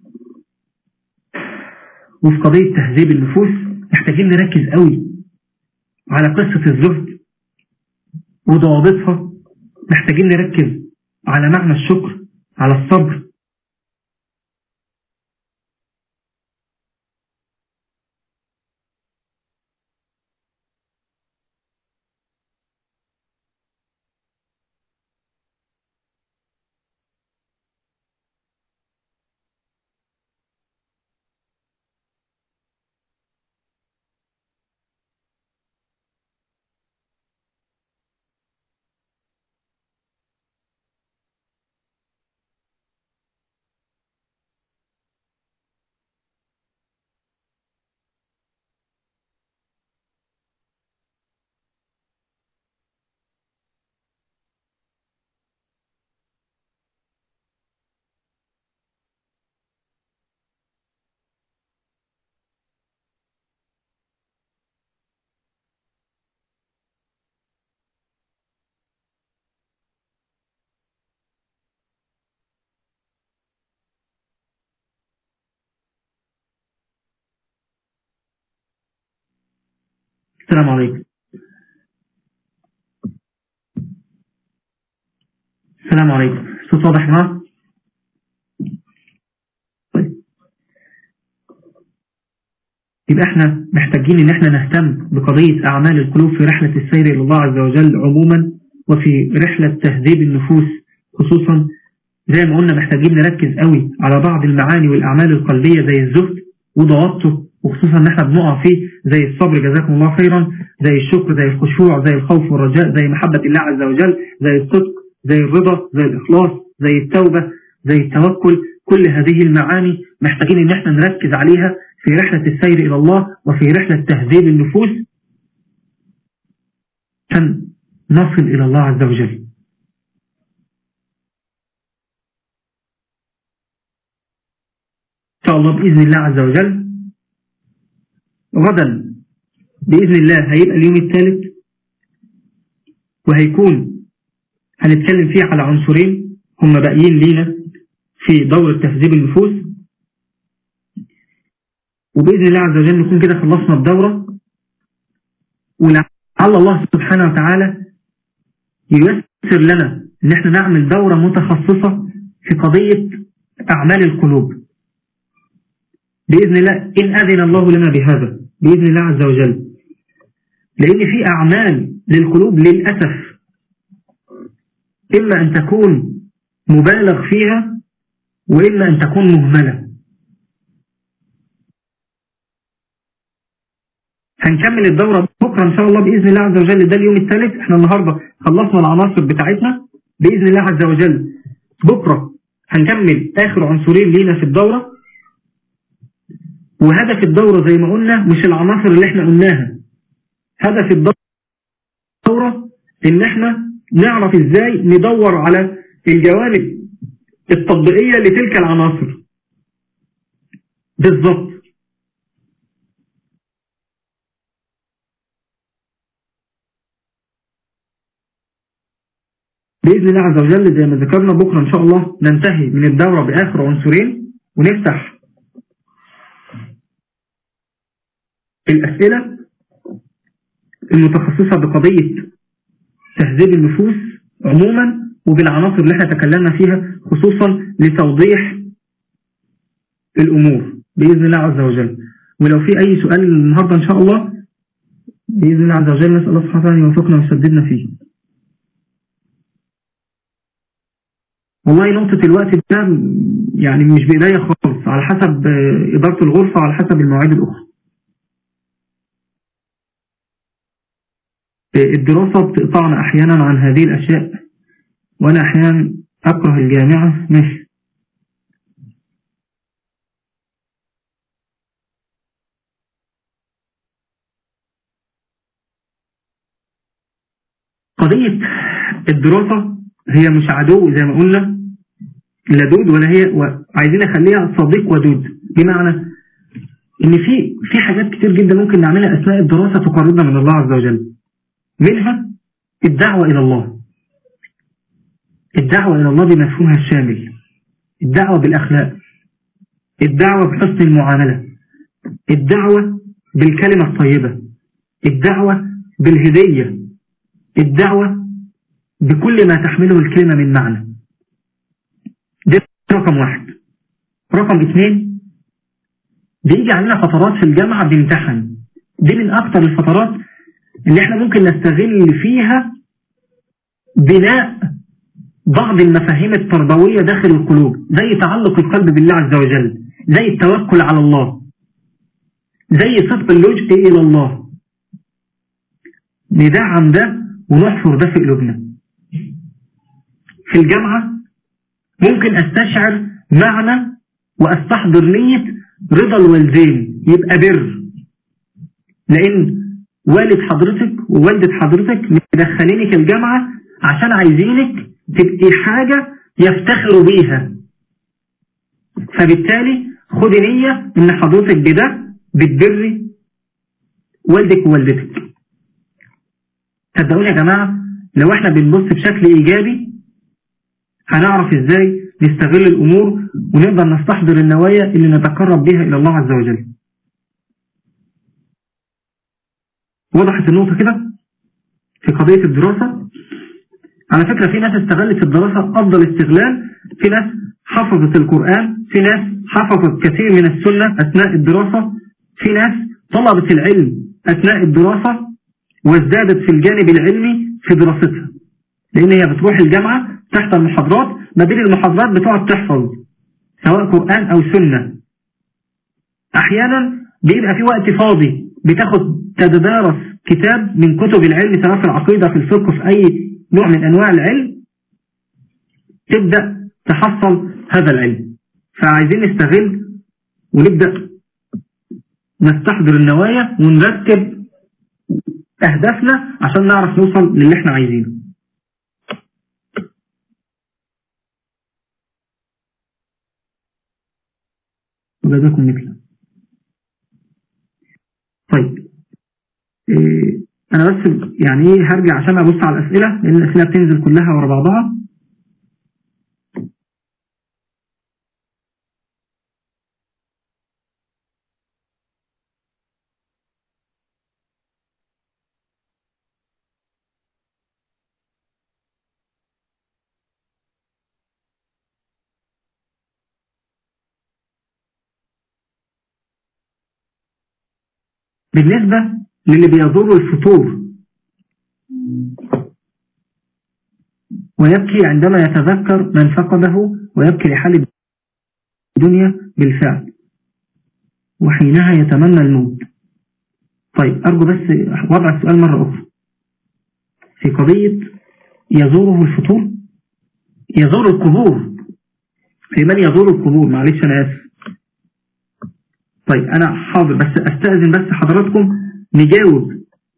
وفي قضية تهذيب النفوس محتاجين نركز قوي على قصة الزهد وضوابطها محتاجين نركز على معنى الشكر على الصبر السلام عليكم السلام عليكم صوت واضح يا جماعة طيب يبقى احنا محتاجين ان احنا نهتم بقضية اعمال القلوب في رحلة السير الى الله عز وجل عموما وفي رحلة تهذيب النفوس خصوصا زي ما قلنا محتاجين نركز قوي على بعض المعاني والاعمال القلبية زي الزهد وضوابطه وخصوصا ان احنا بنقع فيه زي الصبر جزاكم الله خيرا زي الشكر زي الخشوع زي الخوف والرجاء زي محبة الله عز وجل زي الصدق زي الرضا زي الإخلاص زي التوبة زي التوكل كل هذه المعاني محتاجين ان احنا نركز عليها في رحلة السير إلى الله وفي رحلة تهذيب النفوس عشان نصل إلى الله عز وجل إن شاء الله بإذن الله عز وجل غدا بإذن الله هيبقى اليوم الثالث وهيكون هنتكلم فيه على عنصرين هم باقيين لينا في دورة تهذيب النفوس وبإذن الله عز وجل نكون كده خلصنا الدورة ولعل الله سبحانه وتعالى ييسر لنا ان احنا نعمل دورة متخصصة في قضية أعمال القلوب بإذن الله إن أذن الله لنا بهذا بإذن الله عز وجل لأن في أعمال للقلوب للأسف إما أن تكون مبالغ فيها وإما أن تكون مهملة هنكمل الدورة بكرة إن شاء الله بإذن الله عز وجل ده اليوم الثالث احنا النهاردة خلصنا العناصر بتاعتنا بإذن الله عز وجل بكرة هنكمل آخر عنصرين لينا في الدورة وهدف الدورة زي ما قلنا مش العناصر اللي احنا قلناها هدف الدورة ان احنا نعرف ازاي ندور على الجوانب التطبيقية لتلك العناصر بالضبط بإذن الله عز وجل زي ما ذكرنا بكرة إن شاء الله ننتهي من الدورة بآخر عنصرين ونفتح الأسئلة المتخصصة بقضية تهذيب النفوس عموما وبالعناصر اللي احنا تكلمنا فيها خصوصا لتوضيح الأمور بإذن الله عز وجل ولو في أي سؤال النهاردة إن شاء الله بإذن الله عز وجل نسأل الله سبحانه وتعالى يوفقنا ويسددنا فيه والله نقطة الوقت ده يعني مش بإيديا خالص على حسب إدارة الغرفة وعلى حسب المواعيد الأخرى الدراسة بتقطعنا أحيانا عن هذه الأشياء وأنا أحيانا أكره الجامعة ماشي قضية الدراسة هي مش عدو زي ما قلنا لدود ولا هي وعايزين نخليها صديق ودود بمعنى ان في في حاجات كتير جدا ممكن نعملها اثناء الدراسة تقربنا من الله عز وجل منها الدعوة الى الله الدعوة الى الله بمفهومها الشامل الدعوة بالاخلاق الدعوة بحسن المعاملة الدعوة بالكلمة الطيبة الدعوة بالهدية الدعوة بكل ما تحمله الكلمة من معنى ده رقم واحد رقم اثنين بيجي علينا فترات في الجامعة بنمتحن دي من اكتر الفترات اللي احنا ممكن نستغل فيها بناء بعض المفاهيم التربوية داخل القلوب زي تعلق القلب بالله عز وجل زي التوكل على الله زي صدق اللجء إلى الله ندعم ده ونحفر ده في قلوبنا في الجامعة ممكن استشعر معنى واستحضر نية رضا الوالدين يبقى بر لان والد حضرتك ووالدة حضرتك مدخلينك الجامعة عشان عايزينك تبقي حاجة يفتخروا بيها فبالتالي خد نية ان حضرتك بده بتبري والدك ووالدتك صدقوني يا جماعة لو احنا بنبص بشكل ايجابي هنعرف ازاي نستغل الامور ونقدر نستحضر النوايا اللي نتقرب بها الى الله عز وجل وضحت النقطة كده في قضية الدراسة على فكرة في ناس استغلت الدراسة أفضل استغلال في ناس حفظت القرآن في ناس حفظت كثير من السنة أثناء الدراسة في ناس طلبت العلم أثناء الدراسة وازدادت في الجانب العلمي في دراستها لأن هي بتروح الجامعة تحت المحاضرات ما بين المحاضرات بتقعد تحفظ سواء قرآن أو سنة أحيانا بيبقى في وقت فاضي بتاخد تتدارس كتاب من كتب العلم سواء في العقيدة في الفقه في أي نوع من أنواع العلم تبدأ تحصل هذا العلم فعايزين نستغل ونبدأ نستحضر النوايا ونرتب أهدافنا عشان نعرف نوصل للي احنا عايزينه وجزاكم مثلا طيب إيه انا بس يعني ايه هرجع عشان ابص على الاسئله لان الاسئله بتنزل كلها ورا بعضها بالنسبة للي بيضر الفطور ويبكي عندما يتذكر من فقده ويبكي لحال الدنيا بالفعل وحينها يتمنى الموت طيب أرجو بس وضع السؤال مرة أخرى في قضية يزوره الفطور يزور القبور في من يزور القبور معلش أنا آسف طيب أنا حاضر بس أستأذن بس حضراتكم نجاوب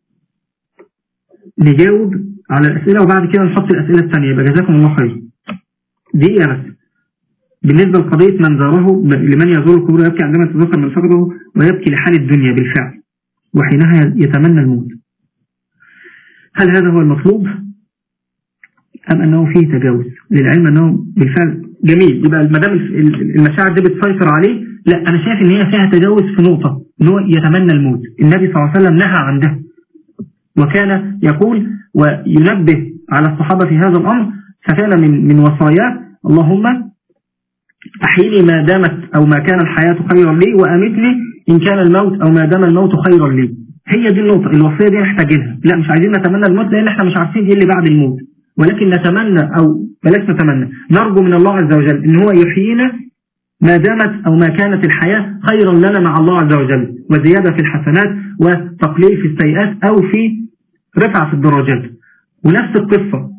نجاوب على الأسئلة وبعد كده نحط الأسئلة الثانية يبقى جزاكم الله خير دقيقة بس بالنسبة لقضية من زاره لمن يزور القبور يبكي عندما يتذكر من فقده ويبكي لحال الدنيا بالفعل وحينها يتمنى الموت هل هذا هو المطلوب أم أنه فيه تجاوز للعلم أنه بالفعل جميل يبقى ما دام المشاعر دي بتسيطر عليه لا أنا شايف إن هي فيها تجاوز في نقطة إن هو يتمنى الموت النبي صلى الله عليه وسلم نهى عن ده وكان يقول وينبه على الصحابة في هذا الأمر فكان من من وصاياه اللهم أحيني ما دامت أو ما كان الحياة خيرا لي وأمتني إن كان الموت أو ما دام الموت خيرا لي هي دي النقطة الوصية دي محتاجينها لا مش عايزين نتمنى الموت لأن احنا مش عارفين ايه اللي بعد الموت ولكن نتمنى أو بلاش نتمنى نرجو من الله عز وجل إن هو يحيينا ما دامت أو ما كانت الحياة خيرا لنا مع الله عز وجل وزيادة في الحسنات وتقليل في السيئات أو في رفع في الدرجات ونفس القصة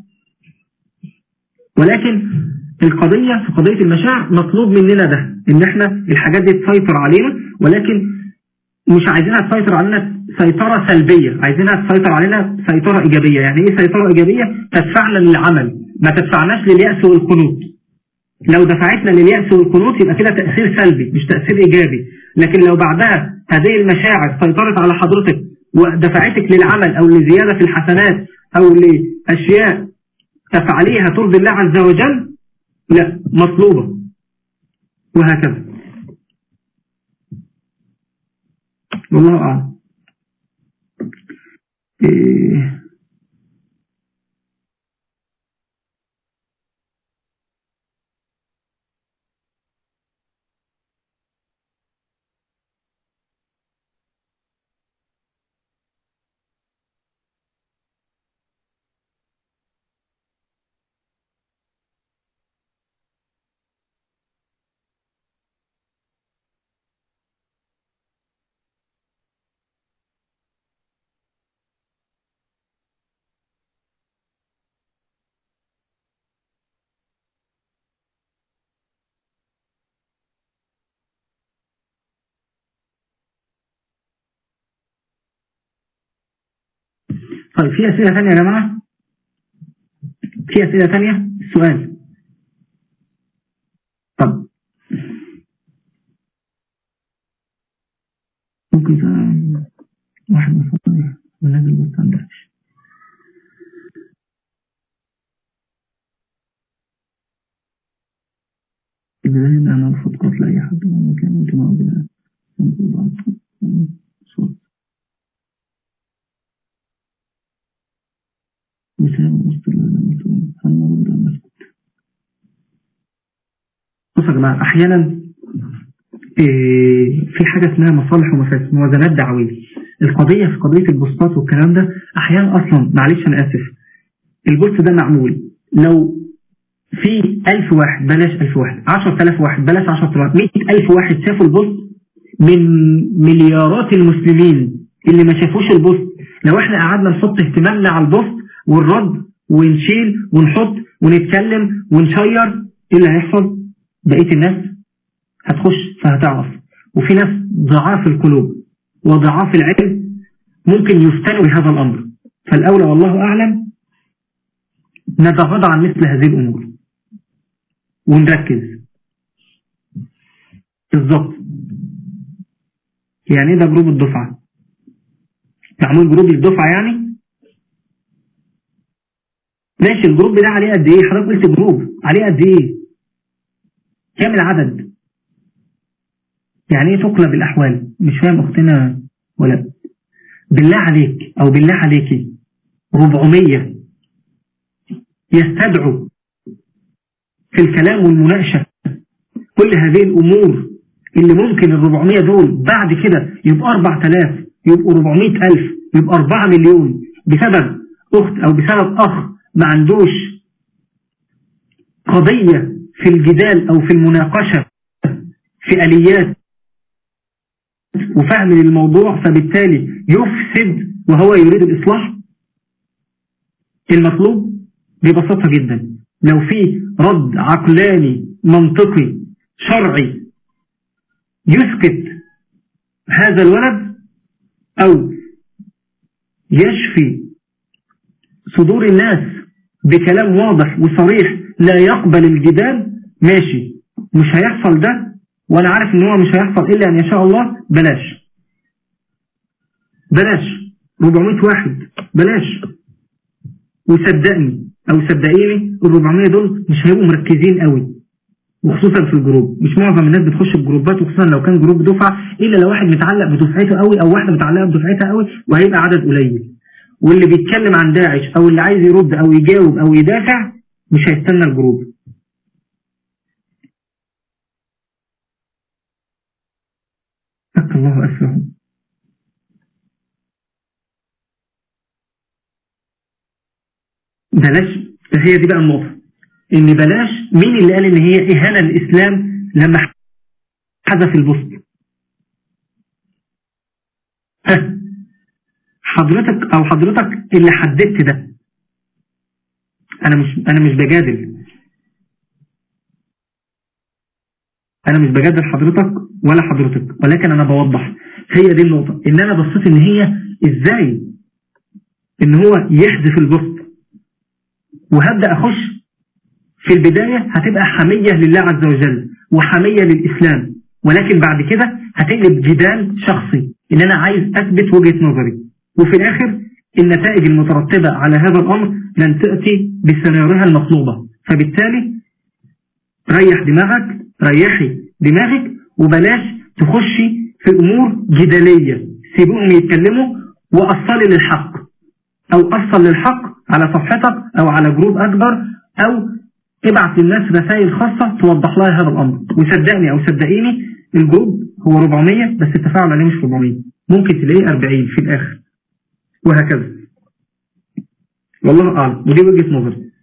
ولكن القضية في قضية المشاعر مطلوب مننا ده ان احنا الحاجات دي تسيطر علينا ولكن مش عايزينها تسيطر علينا سيطرة سلبية عايزينها تسيطر علينا سيطرة ايجابية يعني ايه سيطرة ايجابية تدفعنا للعمل ما تدفعناش لليأس والقنوط لو دفعتنا لليأس والقنوط يبقى كده تأثير سلبي مش تأثير ايجابي لكن لو بعدها هذه المشاعر سيطرت على حضرتك ودفعتك للعمل او لزيادة في الحسنات او لأشياء تفعليها ترضي الله عز وجل لا مطلوبة وهكذا والله أعلم إيه طيب في أسئلة ثانية يا جماعة في أسئلة ثانية السؤال طب ممكن سؤال واحد من فضل ونازل بستان درش البداية أن أنا أرفض قتل أي حد وما كان يجمع بنا صوت بصوا يا جماعة أحيانا إيه، في حاجة اسمها مصالح ومفاسد موازنات دعوية القضية في قضية البوستات والكلام ده أحيانا أصلا معلش أنا آسف البوست ده معمول لو في ألف واحد بلاش ألف واحد عشر تلاف واحد بلاش عشر تلاف مئة ألف واحد شافوا البوست من مليارات المسلمين اللي ما شافوش البوست لو احنا قعدنا نحط اهتمامنا على البوست والرد ونشيل ونحط ونتكلم ونشير ايه اللي هيحصل بقية الناس هتخش فهتعرف وفي ناس ضعاف القلوب وضعاف العلم ممكن يفتنوا بهذا الأمر فالأولى والله أعلم نتغاضى عن مثل هذه الأمور ونركز بالظبط يعني ايه ده جروب الدفعة معمول جروب للدفعة يعني ماشي الجروب ده عليه قد ايه حضرتك قلت جروب عليه قد ايه كام العدد يعني ايه تقلب الاحوال مش فاهم اختنا ولا بالله عليك او بالله عليكي 400 يستدعوا في الكلام والمناقشة كل هذه الامور اللي ممكن ال 400 دول بعد كده يبقى 4000 يبقوا 400000 يبقى 4 مليون بسبب اخت او بسبب اخ ما عندوش قضية في الجدال او في المناقشة في اليات وفهم للموضوع فبالتالي يفسد وهو يريد الإصلاح المطلوب ببساطة جدا لو في رد عقلاني منطقي شرعي يسكت هذا الولد أو يشفي صدور الناس بكلام واضح وصريح لا يقبل الجدال ماشي مش هيحصل ده وانا عارف ان هو مش هيحصل الا ان يشاء الله بلاش بلاش 400 واحد بلاش وصدقني او صدقيني ال 400 دول مش هيبقوا مركزين قوي وخصوصا في الجروب مش معظم الناس بتخش الجروبات وخصوصا لو كان جروب دفعه الا لو واحد متعلق بدفعته قوي او واحده متعلقه بدفعتها قوي وهيبقى عدد قليل واللي بيتكلم عن داعش او اللي عايز يرد او يجاوب او يدافع مش هيستنى الجروب فك الله أسره بلاش هي دي بقى النقطة ان بلاش مين اللي قال ان هي اهانة للاسلام لما حذف البوست ها حضرتك او حضرتك اللي حددت ده انا مش انا مش بجادل انا مش بجادل حضرتك ولا حضرتك ولكن انا بوضح هي دي النقطة ان انا بصيت ان هي ازاي ان هو يحذف البوست وهبدأ اخش في البداية هتبقى حمية لله عز وجل وحمية للإسلام ولكن بعد كده هتقلب جدال شخصي ان انا عايز اثبت وجهة نظري وفي الاخر النتائج المترتبة على هذا الامر لن تأتي بسيناريوها المطلوبة فبالتالي ريح دماغك ريحي دماغك وبلاش تخشي في امور جدالية سيبوهم يتكلموا واصلي للحق او اصل للحق على صفحتك او على جروب اكبر او ابعت للناس رسائل خاصة توضح لها هذا الامر وصدقني او صدقيني الجروب هو 400 بس التفاعل عليه مش 400 ممكن تلاقيه 40 في الاخر وهكذا والله اعلم ودي وجهة نظري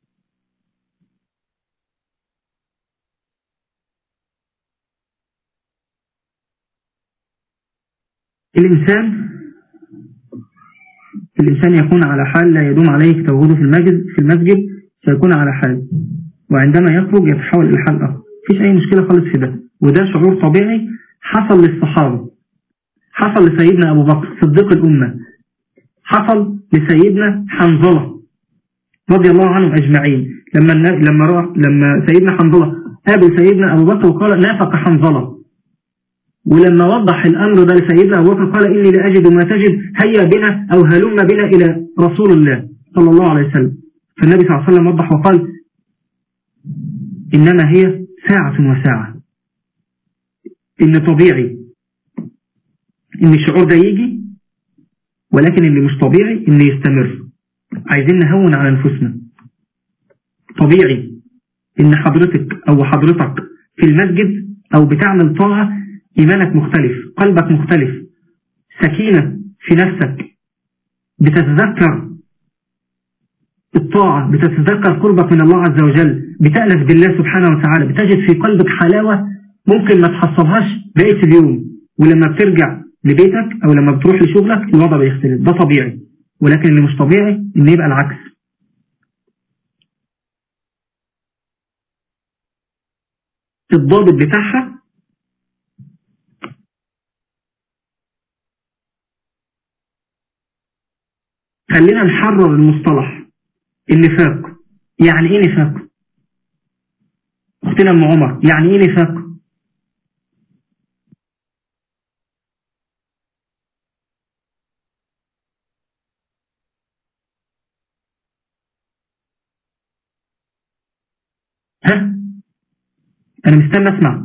الإنسان الإنسان يكون على حال لا يدوم عليه تواجده في المسجد في المسجد سيكون على حال وعندما يخرج يتحول إلى حال آخر مفيش أي مشكلة خالص في ده وده شعور طبيعي حصل للصحابة حصل لسيدنا أبو بكر صديق الأمة حصل لسيدنا حنظلة رضي الله عنهم أجمعين لما لما لما سيدنا حنظلة قابل سيدنا أبو بكر وقال نافق حنظلة ولما وضح الأمر ده لسيدنا أبو بكر قال إني لا أجد ما تجد هيا بنا أو هلم بنا إلى رسول الله صلى الله عليه وسلم فالنبي صلى الله عليه وسلم وضح وقال إنما هي ساعة وساعة إن طبيعي إن الشعور ده يجي ولكن اللي مش طبيعي إن يستمر عايزين نهون على أنفسنا طبيعي إن حضرتك أو حضرتك في المسجد أو بتعمل طاعة إيمانك مختلف قلبك مختلف سكينة في نفسك بتتذكر الطاعة بتتذكر قربك من الله عز وجل بتألف بالله سبحانه وتعالى بتجد في قلبك حلاوة ممكن ما تحصلهاش بقية اليوم ولما بترجع لبيتك أو لما بتروح لشغلك الوضع بيختلف ده طبيعي ولكن اللي مش طبيعي إن يبقى العكس الضابط بتاعها خلينا نحرر المصطلح النفاق يعني ايه نفاق اختنا ام عمر يعني ايه نفاق ها انا مستني اسمع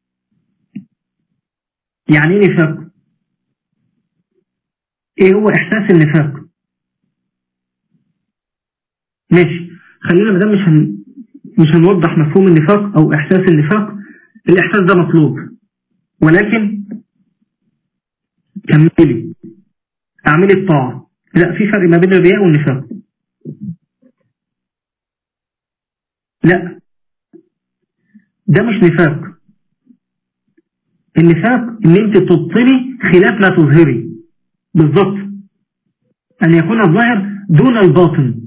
يعني ايه نفاق ايه هو احساس النفاق ماشي خلينا مدام مش هن... مش هنوضح مفهوم النفاق او احساس النفاق الاحساس ده مطلوب ولكن كملي اعملي الطاعة لا في فرق ما بين الرياء والنفاق لا ده مش نفاق النفاق ان انت تبطلي خلاف ما تظهري بالضبط ان يكون الظاهر دون الباطن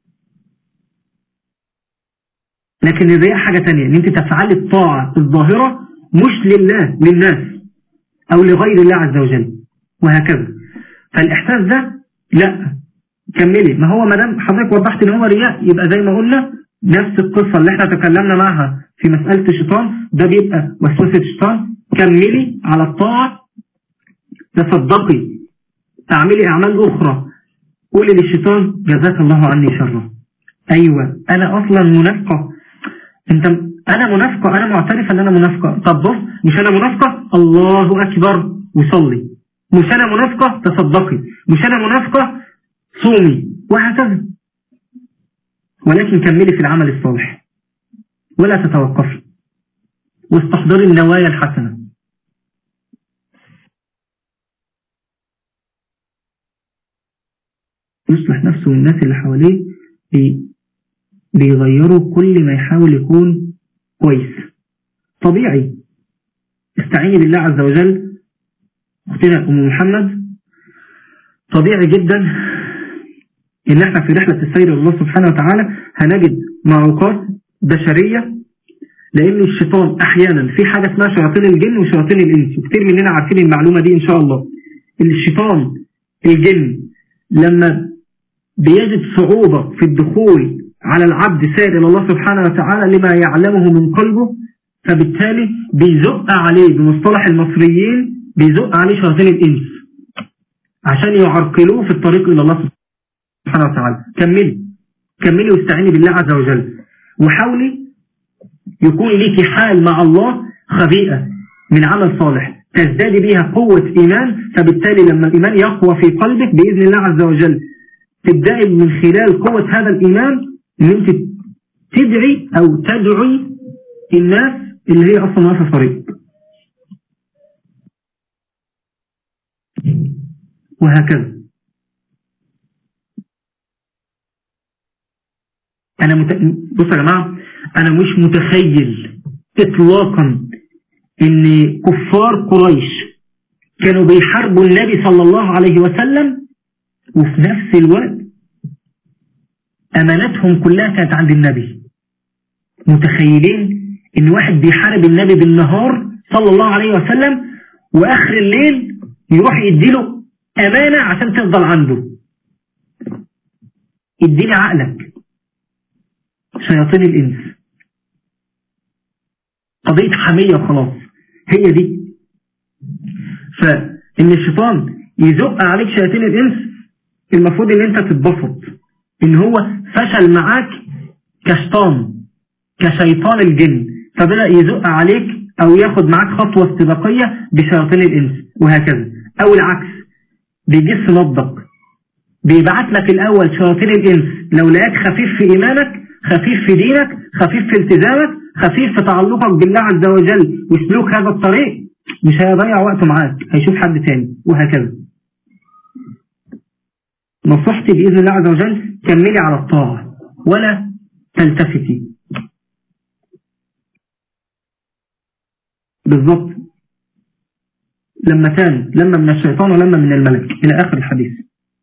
لكن الرياء حاجة تانية ان انت تفعلي الطاعة الظاهرة مش لله للناس او لغير الله عز وجل وهكذا فالاحساس ده لا كملي ما هو مدام حضرتك وضحت ان هو رياء يبقى زي ما قلنا نفس القصة اللي احنا تكلمنا معها في مسألة الشيطان ده بيبقى وسوسة الشيطان كملي على الطاعة تصدقي اعملي اعمال اخرى قولي للشيطان جزاك الله عني شرا ايوه انا اصلا منافقة انت انا منافقة انا معترفة ان انا منافقة طب بص مش انا منافقة الله اكبر وصلي مش انا منافقة تصدقي مش انا منافقة صومي وهكذا ولكن كملي في العمل الصالح ولا تتوقفي واستحضري النوايا الحسنة يصلح نفسه والناس اللي حواليه بيغيروا كل ما يحاول يكون كويس طبيعي استعيني بالله عز وجل اختنا ام محمد طبيعي جدا ان احنا في رحلة السير الله سبحانه وتعالى هنجد معوقات بشرية لان الشيطان احيانا في حاجة اسمها شياطين الجن وشياطين الانس وكتير مننا عارفين المعلومة دي ان شاء الله ان الشيطان الجن لما بيجد صعوبة في الدخول على العبد سائر إلى الله سبحانه وتعالى لما يعلمه من قلبه فبالتالي بيزق عليه بمصطلح المصريين بيزق عليه شياطين الإنس عشان يعرقلوه في الطريق إلى الله سبحانه وتعالى كملي كملي واستعيني بالله عز وجل وحاولي يكون ليك حال مع الله خبيئة من عمل صالح تزدادي بها قوة إيمان فبالتالي لما الإيمان يقوى في قلبك بإذن الله عز وجل تبدأي من خلال قوة هذا الإيمان ان انت تدعي او تدعي الناس اللي هي اصلا واقفه طريق وهكذا انا مت... بصوا يا جماعه انا مش متخيل اطلاقا ان كفار قريش كانوا بيحاربوا النبي صلى الله عليه وسلم وفي نفس الوقت أمانتهم كلها كانت عند النبي متخيلين ان واحد بيحارب النبي بالنهار صلى الله عليه وسلم واخر الليل يروح يديله امانة عشان تفضل عنده اديني عقلك شياطين الانس قضية حمية وخلاص هي دي فان الشيطان يزق عليك شياطين الانس المفروض ان انت تتبسط ان هو فشل معاك كشيطان كشيطان الجن فبدأ يزق عليك او ياخد معاك خطوة استباقية بشياطين الانس وهكذا او العكس بيجس نبضك بيبعت لك الاول شياطين الانس لو لقاك خفيف في ايمانك خفيف في دينك خفيف في التزامك خفيف في تعلقك بالله عز وجل وسلوك هذا الطريق مش هيضيع وقته معاك هيشوف حد تاني وهكذا نصيحتي بإذن الله عز وجل كملي على الطاعة ولا تلتفتي بالضبط لما كان لما من الشيطان ولما من الملك إلى آخر الحديث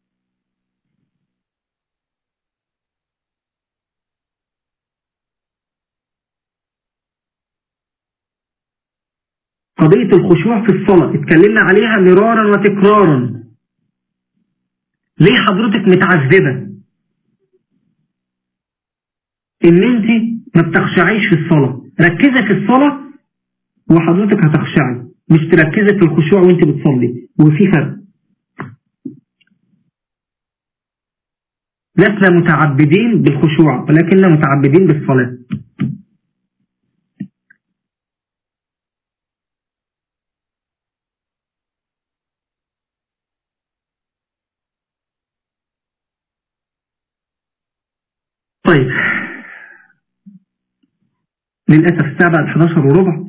قضية الخشوع في الصلاة اتكلمنا عليها مرارا وتكرارا ليه حضرتك متعذبة ان انت ما بتخشعيش في الصلاة ركزي في الصلاة وحضرتك هتخشعي مش تركزي في الخشوع وانت بتصلي وفي فرق لسنا متعبدين بالخشوع ولكننا متعبدين بالصلاة طيب للأسف الساعة بعد 11 وربع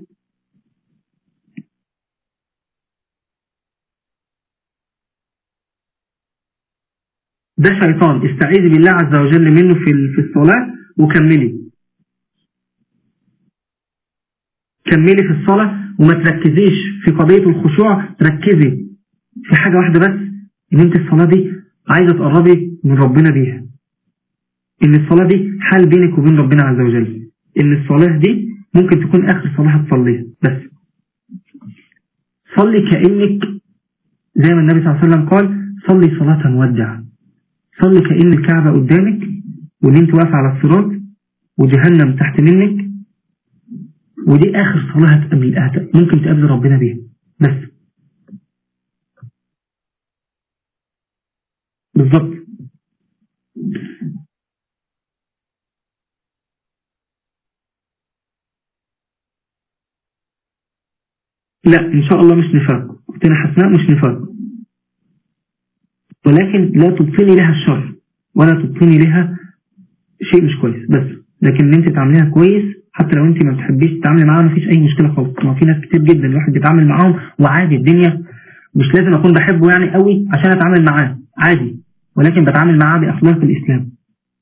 ده شيطان استعيذ بالله عز وجل منه في في الصلاة وكملي كملي في الصلاة وما تركزيش في قضية الخشوع ركزي في حاجة واحدة بس ان انت الصلاة دي عايزة تقربي من ربنا بيها ان الصلاة دي حال بينك وبين ربنا عز وجل ان الصلاة دي ممكن تكون اخر صلاة هتصليها بس صلي كأنك زي ما النبي صلى الله عليه وسلم قال صلي صلاة مودع صلي كأن الكعبة قدامك وان انت واقف على الصراط وجهنم تحت منك ودي اخر صلاة هتقابل ممكن تقابل ربنا بيها بس بالظبط لا ان شاء الله مش نفاق اختنا حسناء مش نفاق ولكن لا تبطني لها الشر ولا تبطني لها شيء مش كويس بس لكن ان انت تعمليها كويس حتى لو انت ما بتحبيش تتعاملي معاها مفيش اي مشكله خالص ما في ناس كتير جدا الواحد بيتعامل معاهم وعادي الدنيا مش لازم اكون بحبه يعني قوي عشان اتعامل معاه عادي ولكن بتعامل معاه باخلاق الاسلام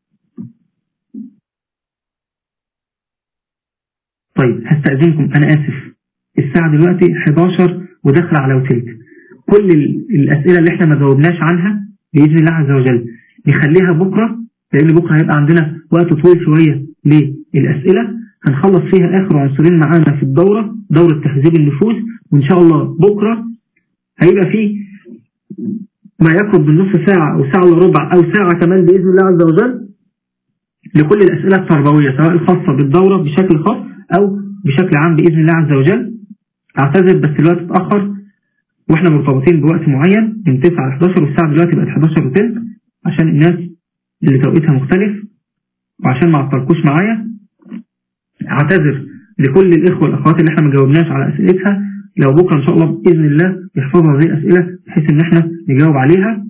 طيب هستأذنكم انا اسف الساعة دلوقتي 11 وداخله على وتلت كل الأسئلة اللي احنا ما جاوبناش عنها بإذن الله عز وجل نخليها بكرة لأن بكرة هيبقى عندنا وقت طويل شوية للأسئلة هنخلص فيها آخر عنصرين معانا في الدورة دورة تهذيب النفوس وإن شاء الله بكرة هيبقى فيه ما يقرب من نص ساعة أو ساعة إلا ربع أو ساعة كمان بإذن الله عز وجل لكل الأسئلة التربوية سواء الخاصة بالدورة بشكل خاص أو بشكل عام بإذن الله عز وجل اعتذر بس الوقت اتأخر واحنا مرتبطين بوقت معين من 9 ل 11 والساعة دلوقتي بقت 11 وثلث عشان الناس اللي توقيتها مختلف وعشان ما اعطلكوش معايا اعتذر لكل الاخوة والاخوات اللي احنا ما جاوبناش على اسئلتها لو بكرة ان شاء الله باذن الله يحفظوا هذه الاسئلة بحيث ان احنا نجاوب عليها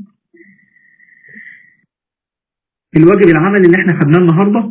الواجب العمل اللي احنا خدناه النهاردة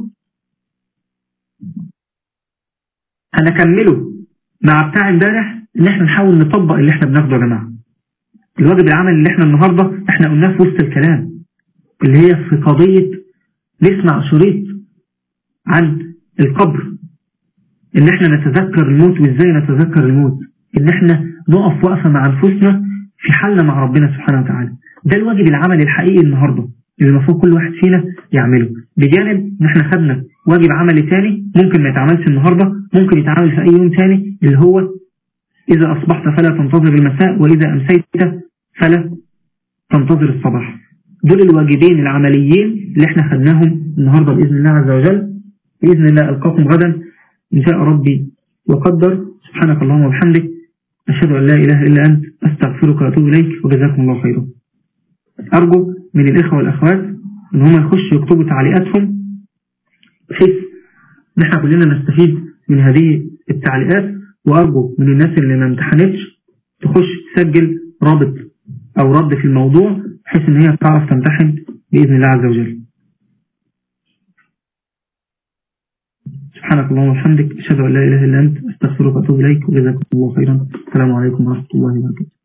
هنكمله مع بتاع امبارح ان احنا نحاول نطبق اللي احنا بناخده يا جماعه الواجب العمل اللي احنا النهارده احنا قلناه في وسط الكلام اللي هي في قضيه نسمع شريط عن القبر ان احنا نتذكر الموت وازاي نتذكر الموت ان احنا نقف وقفه مع انفسنا في حالنا مع ربنا سبحانه وتعالى ده الواجب العملي الحقيقي النهارده اللي المفروض كل واحد فينا يعمله بجانب ان احنا خدنا واجب عملي تاني ممكن ما يتعملش النهاردة ممكن يتعمل في اي يوم تاني اللي هو اذا اصبحت فلا تنتظر المساء واذا امسيت فلا تنتظر الصباح دول الواجبين العمليين اللي احنا خدناهم النهاردة بإذن الله عز وجل بإذن الله ألقاكم غدا إن شاء ربي وقدر سبحانك اللهم وبحمدك أشهد أن لا إله إلا أنت أستغفرك وأتوب إليك وجزاكم الله خيرا أرجو من الإخوة والأخوات إن هم يخشوا يكتبوا تعليقاتهم بحيث ان احنا كلنا نستفيد من هذه التعليقات وارجو من الناس اللي ما امتحنتش تخش تسجل رابط او رد في الموضوع بحيث ان هي تعرف تمتحن باذن الله عز وجل سبحانك اللهم وبحمدك أشهد أن لا إله إلا أنت أستغفرك وأتوب إليك وجزاكم الله خيرا السلام عليكم ورحمة الله وبركاته